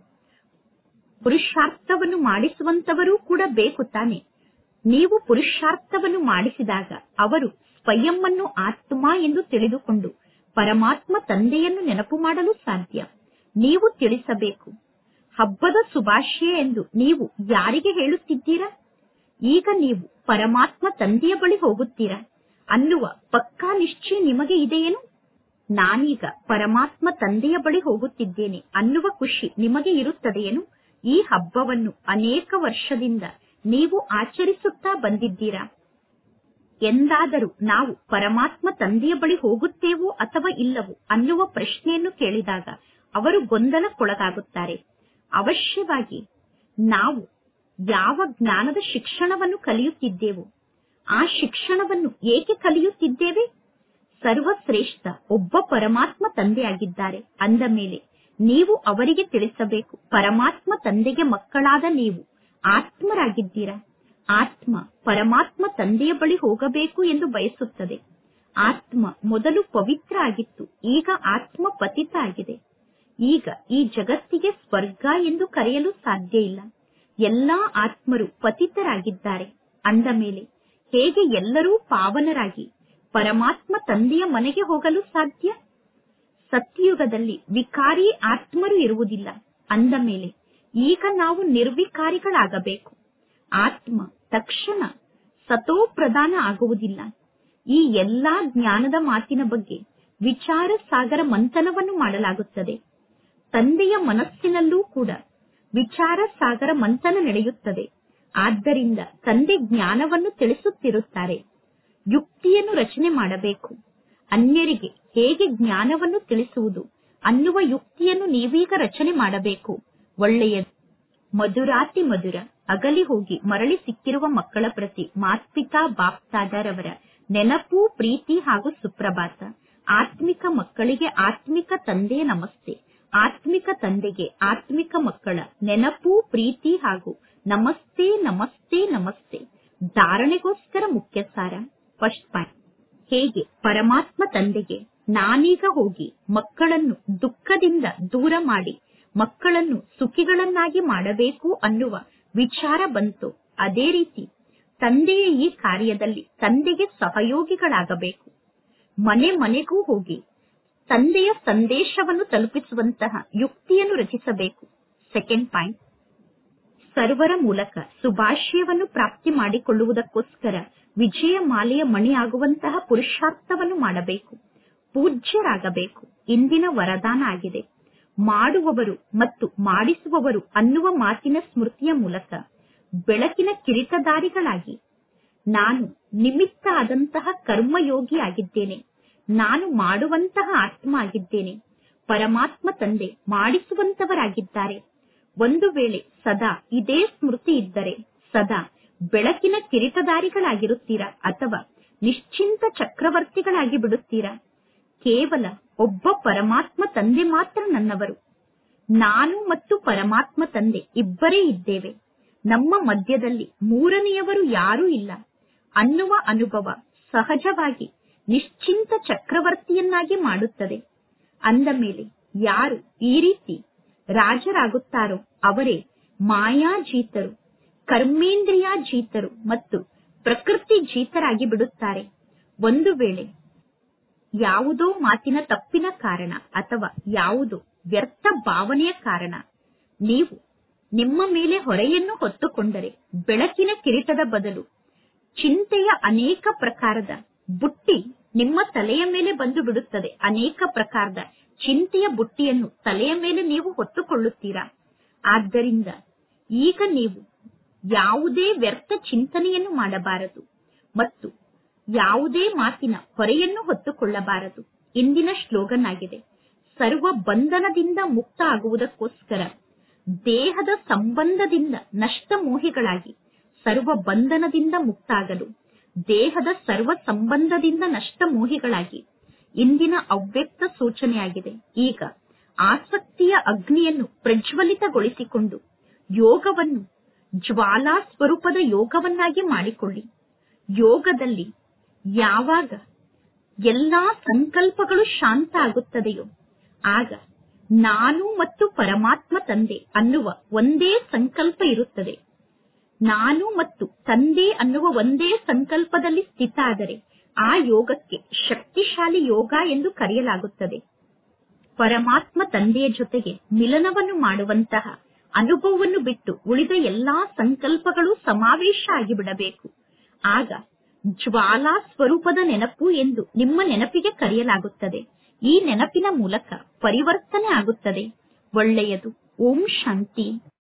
ಪುರುಷಾರ್ಥವನ್ನು ಮಾಡಿಸುವಂತವರೂ ಕೂಡ ಬೇಕು ತಾನೆ ನೀವು ಪುರುಷಾರ್ಥವನ್ನು ಮಾಡಿಸಿದಾಗ ಅವರು ಸ್ವಯಂವನ್ನು ಆತ್ಮ ಎಂದು ತಿಳಿದುಕೊಂಡು ಪರಮಾತ್ಮ ತಂದೆಯನ್ನು ನೆನಪು ಮಾಡಲು ಸಾಧ್ಯ ನೀವು ತಿಳಿಸಬೇಕು ಹಬ್ಬದ ಶುಭಾಶಯ ಎಂದು ನೀವು ಯಾರಿಗೆ ಹೇಳುತ್ತಿದ್ದೀರಾ ಈಗ ನೀವು ಪರಮಾತ್ಮ ತಂದೆಯ ಬಳಿ ಹೋಗುತ್ತೀರಾ ಅನ್ನುವ ಪಕ್ಕಾ ನಿಶ್ಚಯ ನಿಮಗೆ ಇದೆಯೇನು ನಾನೀಗ ಪರಮಾತ್ಮ ತಂದೆಯ ಬಳಿ ಹೋಗುತ್ತಿದ್ದೇನೆ ಅನ್ನುವ ಖುಷಿ ನಿಮಗೆ ಇರುತ್ತದೆಯೇನು ಈ ಹಬ್ಬವನ್ನು ಅನೇಕ ವರ್ಷದಿಂದ ನೀವು ಆಚರಿಸುತ್ತಾ ಬಂದಿದ್ದೀರಾ ಎಂದಾದರೂ ನಾವು ಪರಮಾತ್ಮ ತಂದೆಯ ಬಳಿ ಹೋಗುತ್ತೇವೋ ಅಥವಾ ಇಲ್ಲವೋ ಅನ್ನುವ ಪ್ರಶ್ನೆಯನ್ನು ಕೇಳಿದಾಗ ಅವರು ಗೊಂದಲಕ್ಕೊಳಗಾಗುತ್ತಾರೆ ಅವಶ್ಯವಾಗಿ ನಾವು ಯಾವ ಜ್ಞಾನದ ಶಿಕ್ಷಣವನ್ನು ಕಲಿಯುತ್ತಿದ್ದೇವೋ ಆ ಶಿಕ್ಷಣವನ್ನು ಏಕೆ ಕಲಿಯುತ್ತಿದ್ದೇವೆ ಸರ್ವಶ್ರೇಷ್ಠ ಒಬ್ಬ ಪರಮಾತ್ಮ ತಂದೆಯಾಗಿದ್ದಾರೆ ಅಂದ ಮೇಲೆ ನೀವು ಅವರಿಗೆ ತಿಳಿಸಬೇಕು ಪರಮಾತ್ಮ ತಂದೆಗೆ ಮಕ್ಕಳಾದ ನೀವು ಆತ್ಮರಾಗಿದ್ದೀರಾ ಆತ್ಮ ಪರಮಾತ್ಮ ತಂದೆಯ ಬಳಿ ಹೋಗಬೇಕು ಎಂದು ಬಯಸುತ್ತದೆ ಆತ್ಮ ಮೊದಲು ಪವಿತ್ರ ಆಗಿತ್ತು ಈಗ ಆತ್ಮ ಪತಿತ ಆಗಿದೆ ಈಗ ಈ ಜಗತ್ತಿಗೆ ಸ್ವರ್ಗ ಎಂದು ಕರೆಯಲು ಸಾಧ್ಯ ಇಲ್ಲ ಎಲ್ಲಾ ಆತ್ಮರು ಪತಿತರಾಗಿದ್ದಾರೆ ಅಂದ ಮೇಲೆ ಹೇಗೆ ಎಲ್ಲರೂ ಪಾವನರಾಗಿ ಪರಮಾತ್ಮ ತಂದೆಯ ಮನೆಗೆ ಹೋಗಲು ಸಾಧ್ಯ ಸತ್ಯಯುಗದಲ್ಲಿ ವಿಕಾರಿ ಆತ್ಮರು ಇರುವುದಿಲ್ಲ ಅಂದ ಮೇಲೆ ಈಗ ನಾವು ನಿರ್ವಿಕಾರಿಗಳಾಗಬೇಕು ಆತ್ಮ ತಕ್ಷಣ ಸತೋ ಪ್ರಧಾನ ಆಗುವುದಿಲ್ಲ ಈ ಎಲ್ಲಾ ಜ್ಞಾನದ ಮಾತಿನ ಬಗ್ಗೆ ವಿಚಾರ ಸಾಗರ ಮಂಥನವನ್ನು ಮಾಡಲಾಗುತ್ತದೆ ತಂದೆಯ ಮನಸ್ಸಿನಲ್ಲೂ ಕೂಡ ವಿಚಾರ ಸಾಗರ ಮಂಥನ ನಡೆಯುತ್ತದೆ ಆದ್ದರಿಂದ ತಂದೆ ಜ್ಞಾನವನ್ನು ತಿಳಿಸುತ್ತಿರುತ್ತಾರೆ ಯುಕ್ತಿಯನ್ನು ರಚನೆ ಮಾಡಬೇಕು ಅನ್ಯರಿಗೆ ಹೇಗೆ ಜ್ಞಾನವನ್ನು ತಿಳಿಸುವುದು ಅನ್ನುವ ಯುಕ್ತಿಯನ್ನು ನೀವೀಗ ರಚನೆ ಮಾಡಬೇಕು ಒಳ್ಳೆಯದು ಮಧುರಾತಿ ಮಧುರ ಅಗಲಿ ಹೋಗಿ ಮರಳಿ ಸಿಕ್ಕಿರುವ ಮಕ್ಕಳ ಪ್ರತಿ ಮಾತ್ಪಿತಾ ಬಾಪ್ತಾದರವರ ನೆನಪು ಪ್ರೀತಿ ಹಾಗೂ ಸುಪ್ರಭಾತ ಆತ್ಮಿಕ ಮಕ್ಕಳಿಗೆ ಆತ್ಮಿಕ ತಂದೆಯ ನಮಸ್ತೆ ಆತ್ಮಿಕ ತಂದೆಗೆ ಆತ್ಮಿಕ ಮಕ್ಕಳ ನೆನಪು ಪ್ರೀತಿ ಹಾಗೂ ನಮಸ್ತೆ ನಮಸ್ತೆ ನಮಸ್ತೆ ಧಾರಣೆಗೋಸ್ಕರ ಮುಖ್ಯ ಸಾರ ಫಸ್ಟ್ ಪಾಯಿಂಟ್ ಹೇಗೆ ಪರಮಾತ್ಮ ತಂದೆಗೆ ನಾನೀಗ ಹೋಗಿ ಮಕ್ಕಳನ್ನು ದುಃಖದಿಂದ ದೂರ ಮಾಡಿ ಮಕ್ಕಳನ್ನು ಸುಖಿಗಳನ್ನಾಗಿ ಮಾಡಬೇಕು ಅನ್ನುವ ವಿಚಾರ ಬಂತು ಅದೇ ರೀತಿ ತಂದೆಯ ಈ ಕಾರ್ಯದಲ್ಲಿ ತಂದೆಗೆ ಸಹಯೋಗಿಗಳಾಗಬೇಕು ಮನೆ ಮನೆಗೂ ಹೋಗಿ ತಂದೆಯ ಸಂದೇಶವನ್ನು ತಲುಪಿಸುವಂತಹ ಯುಕ್ತಿಯನ್ನು ರಚಿಸಬೇಕು ಸೆಕೆಂಡ್ ಪಾಯಿಂಟ್ ಸರ್ವರ ಮೂಲಕ ಶುಭಾಶಯವನ್ನು ಪ್ರಾಪ್ತಿ ಮಾಡಿಕೊಳ್ಳುವುದಕ್ಕೋಸ್ಕರ ವಿಜಯ ಮಾಲೆಯ ಮಣಿಯಾಗುವಂತಹ ಪುರುಷಾರ್ಥವನ್ನು ಮಾಡಬೇಕು ಪೂಜ್ಯರಾಗಬೇಕು ಇಂದಿನ ವರದಾನ ಆಗಿದೆ ಮಾಡುವವರು ಮತ್ತು ಮಾಡಿಸುವವರು ಅನ್ನುವ ಮಾತಿನ ಸ್ಮೃತಿಯ ಮೂಲಕ ಬೆಳಕಿನ ಕಿರೀಟದಾರಿಗಳಾಗಿ ನಾನು ನಿಮಿತ್ತ ಆದಂತಹ ಕರ್ಮಯೋಗಿ ಆಗಿದ್ದೇನೆ ನಾನು ಮಾಡುವಂತಹ ಆತ್ಮ ಆಗಿದ್ದೇನೆ ಪರಮಾತ್ಮ ತಂದೆ ಮಾಡಿಸುವಂತವರಾಗಿದ್ದಾರೆ ಒಂದು ವೇಳೆ ಸದಾ ಇದೇ ಸ್ಮೃತಿ ಇದ್ದರೆ ಸದಾ ಬೆಳಕಿನ ಕಿರೀಟದಾರಿಗಳಾಗಿರುತ್ತೀರಾ ಅಥವಾ ನಿಶ್ಚಿಂತ ಚಕ್ರವರ್ತಿಗಳಾಗಿ ಬಿಡುತ್ತೀರಾ ಕೇವಲ ಒಬ್ಬ ಪರಮಾತ್ಮ ತಂದೆ ಮಾತ್ರ ನನ್ನವರು ನಾನು ಮತ್ತು ಪರಮಾತ್ಮ ತಂದೆ ಇಬ್ಬರೇ ಇದ್ದೇವೆ ನಮ್ಮ ಮಧ್ಯದಲ್ಲಿ ಮೂರನೆಯವರು ಯಾರೂ ಇಲ್ಲ ಅನ್ನುವ ಅನುಭವ ಸಹಜವಾಗಿ ನಿಶ್ಚಿಂತ ಚಕ್ರವರ್ತಿಯನ್ನಾಗಿ ಮಾಡುತ್ತದೆ ಅಂದ ಮೇಲೆ ಯಾರು ಈ ರೀತಿ ರಾಜರಾಗುತ್ತಾರೋ ಅವರೇ ಮಾಯಾಜೀತರು ಕರ್ಮೇಂದ್ರಿಯ ಜೀತರು ಮತ್ತು ಪ್ರಕೃತಿ ಜೀತರಾಗಿ ಬಿಡುತ್ತಾರೆ ಒಂದು ವೇಳೆ ಯಾವುದೋ ಮಾತಿನ ತಪ್ಪಿನ ಕಾರಣ ಅಥವಾ ಯಾವುದೋ ವ್ಯರ್ಥ ಭಾವನೆಯ ಕಾರಣ ನೀವು ನಿಮ್ಮ ಮೇಲೆ ಹೊರೆಯನ್ನು ಹೊತ್ತುಕೊಂಡರೆ ಬೆಳಕಿನ ಕಿರೀಟದ ಬದಲು ಚಿಂತೆಯ ಅನೇಕ ಪ್ರಕಾರದ ಬುಟ್ಟಿ ನಿಮ್ಮ ತಲೆಯ ಮೇಲೆ ಬಂದು ಬಿಡುತ್ತದೆ ಅನೇಕ ಪ್ರಕಾರದ ಚಿಂತೆಯ ಬುಟ್ಟಿಯನ್ನು ತಲೆಯ ಮೇಲೆ ನೀವು ಹೊತ್ತುಕೊಳ್ಳುತ್ತೀರಾ ಆದ್ದರಿಂದ ಈಗ ನೀವು ಯಾವುದೇ ವ್ಯರ್ಥ ಚಿಂತನೆಯನ್ನು ಮಾಡಬಾರದು ಮತ್ತು ಯಾವುದೇ ಮಾತಿನ ಹೊರೆಯನ್ನು ಹೊತ್ತುಕೊಳ್ಳಬಾರದು ಇಂದಿನ ಶ್ಲೋಗನ್ ಆಗಿದೆ ಸರ್ವ ಬಂಧನದಿಂದ ಮುಕ್ತ ಆಗುವುದಕ್ಕೋಸ್ಕರ ದೇಹದ ಸಂಬಂಧದಿಂದ ನಷ್ಟ ಮೋಹಿಗಳಾಗಿ ಸರ್ವ ಬಂಧನದಿಂದ ಮುಕ್ತ ಆಗಲು ದೇಹದ ಸರ್ವ ಸಂಬಂಧದಿಂದ ನಷ್ಟ ಮೋಹಿಗಳಾಗಿ ಇಂದಿನ ಅವ್ಯಕ್ತ ಸೂಚನೆಯಾಗಿದೆ ಈಗ ಆಸಕ್ತಿಯ ಅಗ್ನಿಯನ್ನು ಪ್ರಜ್ವಲಿತಗೊಳಿಸಿಕೊಂಡು ಯೋಗವನ್ನು ಜ್ವಾಲಾ ಸ್ವರೂಪದ ಯೋಗವನ್ನಾಗಿ ಮಾಡಿಕೊಳ್ಳಿ ಯೋಗದಲ್ಲಿ ಯಾವಾಗ ಎಲ್ಲಾ ಸಂಕಲ್ಪಗಳು ಶಾಂತ ಆಗುತ್ತದೆಯೋ ಆಗ ನಾನು ಮತ್ತು ಪರಮಾತ್ಮ ತಂದೆ ಅನ್ನುವ ಒಂದೇ ಸಂಕಲ್ಪ ಇರುತ್ತದೆ ನಾನು ಮತ್ತು ತಂದೆ ಅನ್ನುವ ಒಂದೇ ಸಂಕಲ್ಪದಲ್ಲಿ ಸ್ಥಿತ ಆದರೆ ಆ ಯೋಗಕ್ಕೆ ಶಕ್ತಿಶಾಲಿ ಯೋಗ ಎಂದು ಕರೆಯಲಾಗುತ್ತದೆ ಪರಮಾತ್ಮ ತಂದೆಯ ಜೊತೆಗೆ ಮಿಲನವನ್ನು ಮಾಡುವಂತಹ ಅನುಭವವನ್ನು ಬಿಟ್ಟು ಉಳಿದ ಎಲ್ಲಾ ಸಂಕಲ್ಪಗಳು ಸಮಾವೇಶ ಆಗಿಬಿಡಬೇಕು ಆಗ ಜ್ವಾಲಾ ಸ್ವರೂಪದ ನೆನಪು ಎಂದು ನಿಮ್ಮ ನೆನಪಿಗೆ ಕರೆಯಲಾಗುತ್ತದೆ ಈ ನೆನಪಿನ ಮೂಲಕ ಪರಿವರ್ತನೆ ಆಗುತ್ತದೆ ಒಳ್ಳೆಯದು ಓಂ ಶಾಂತಿ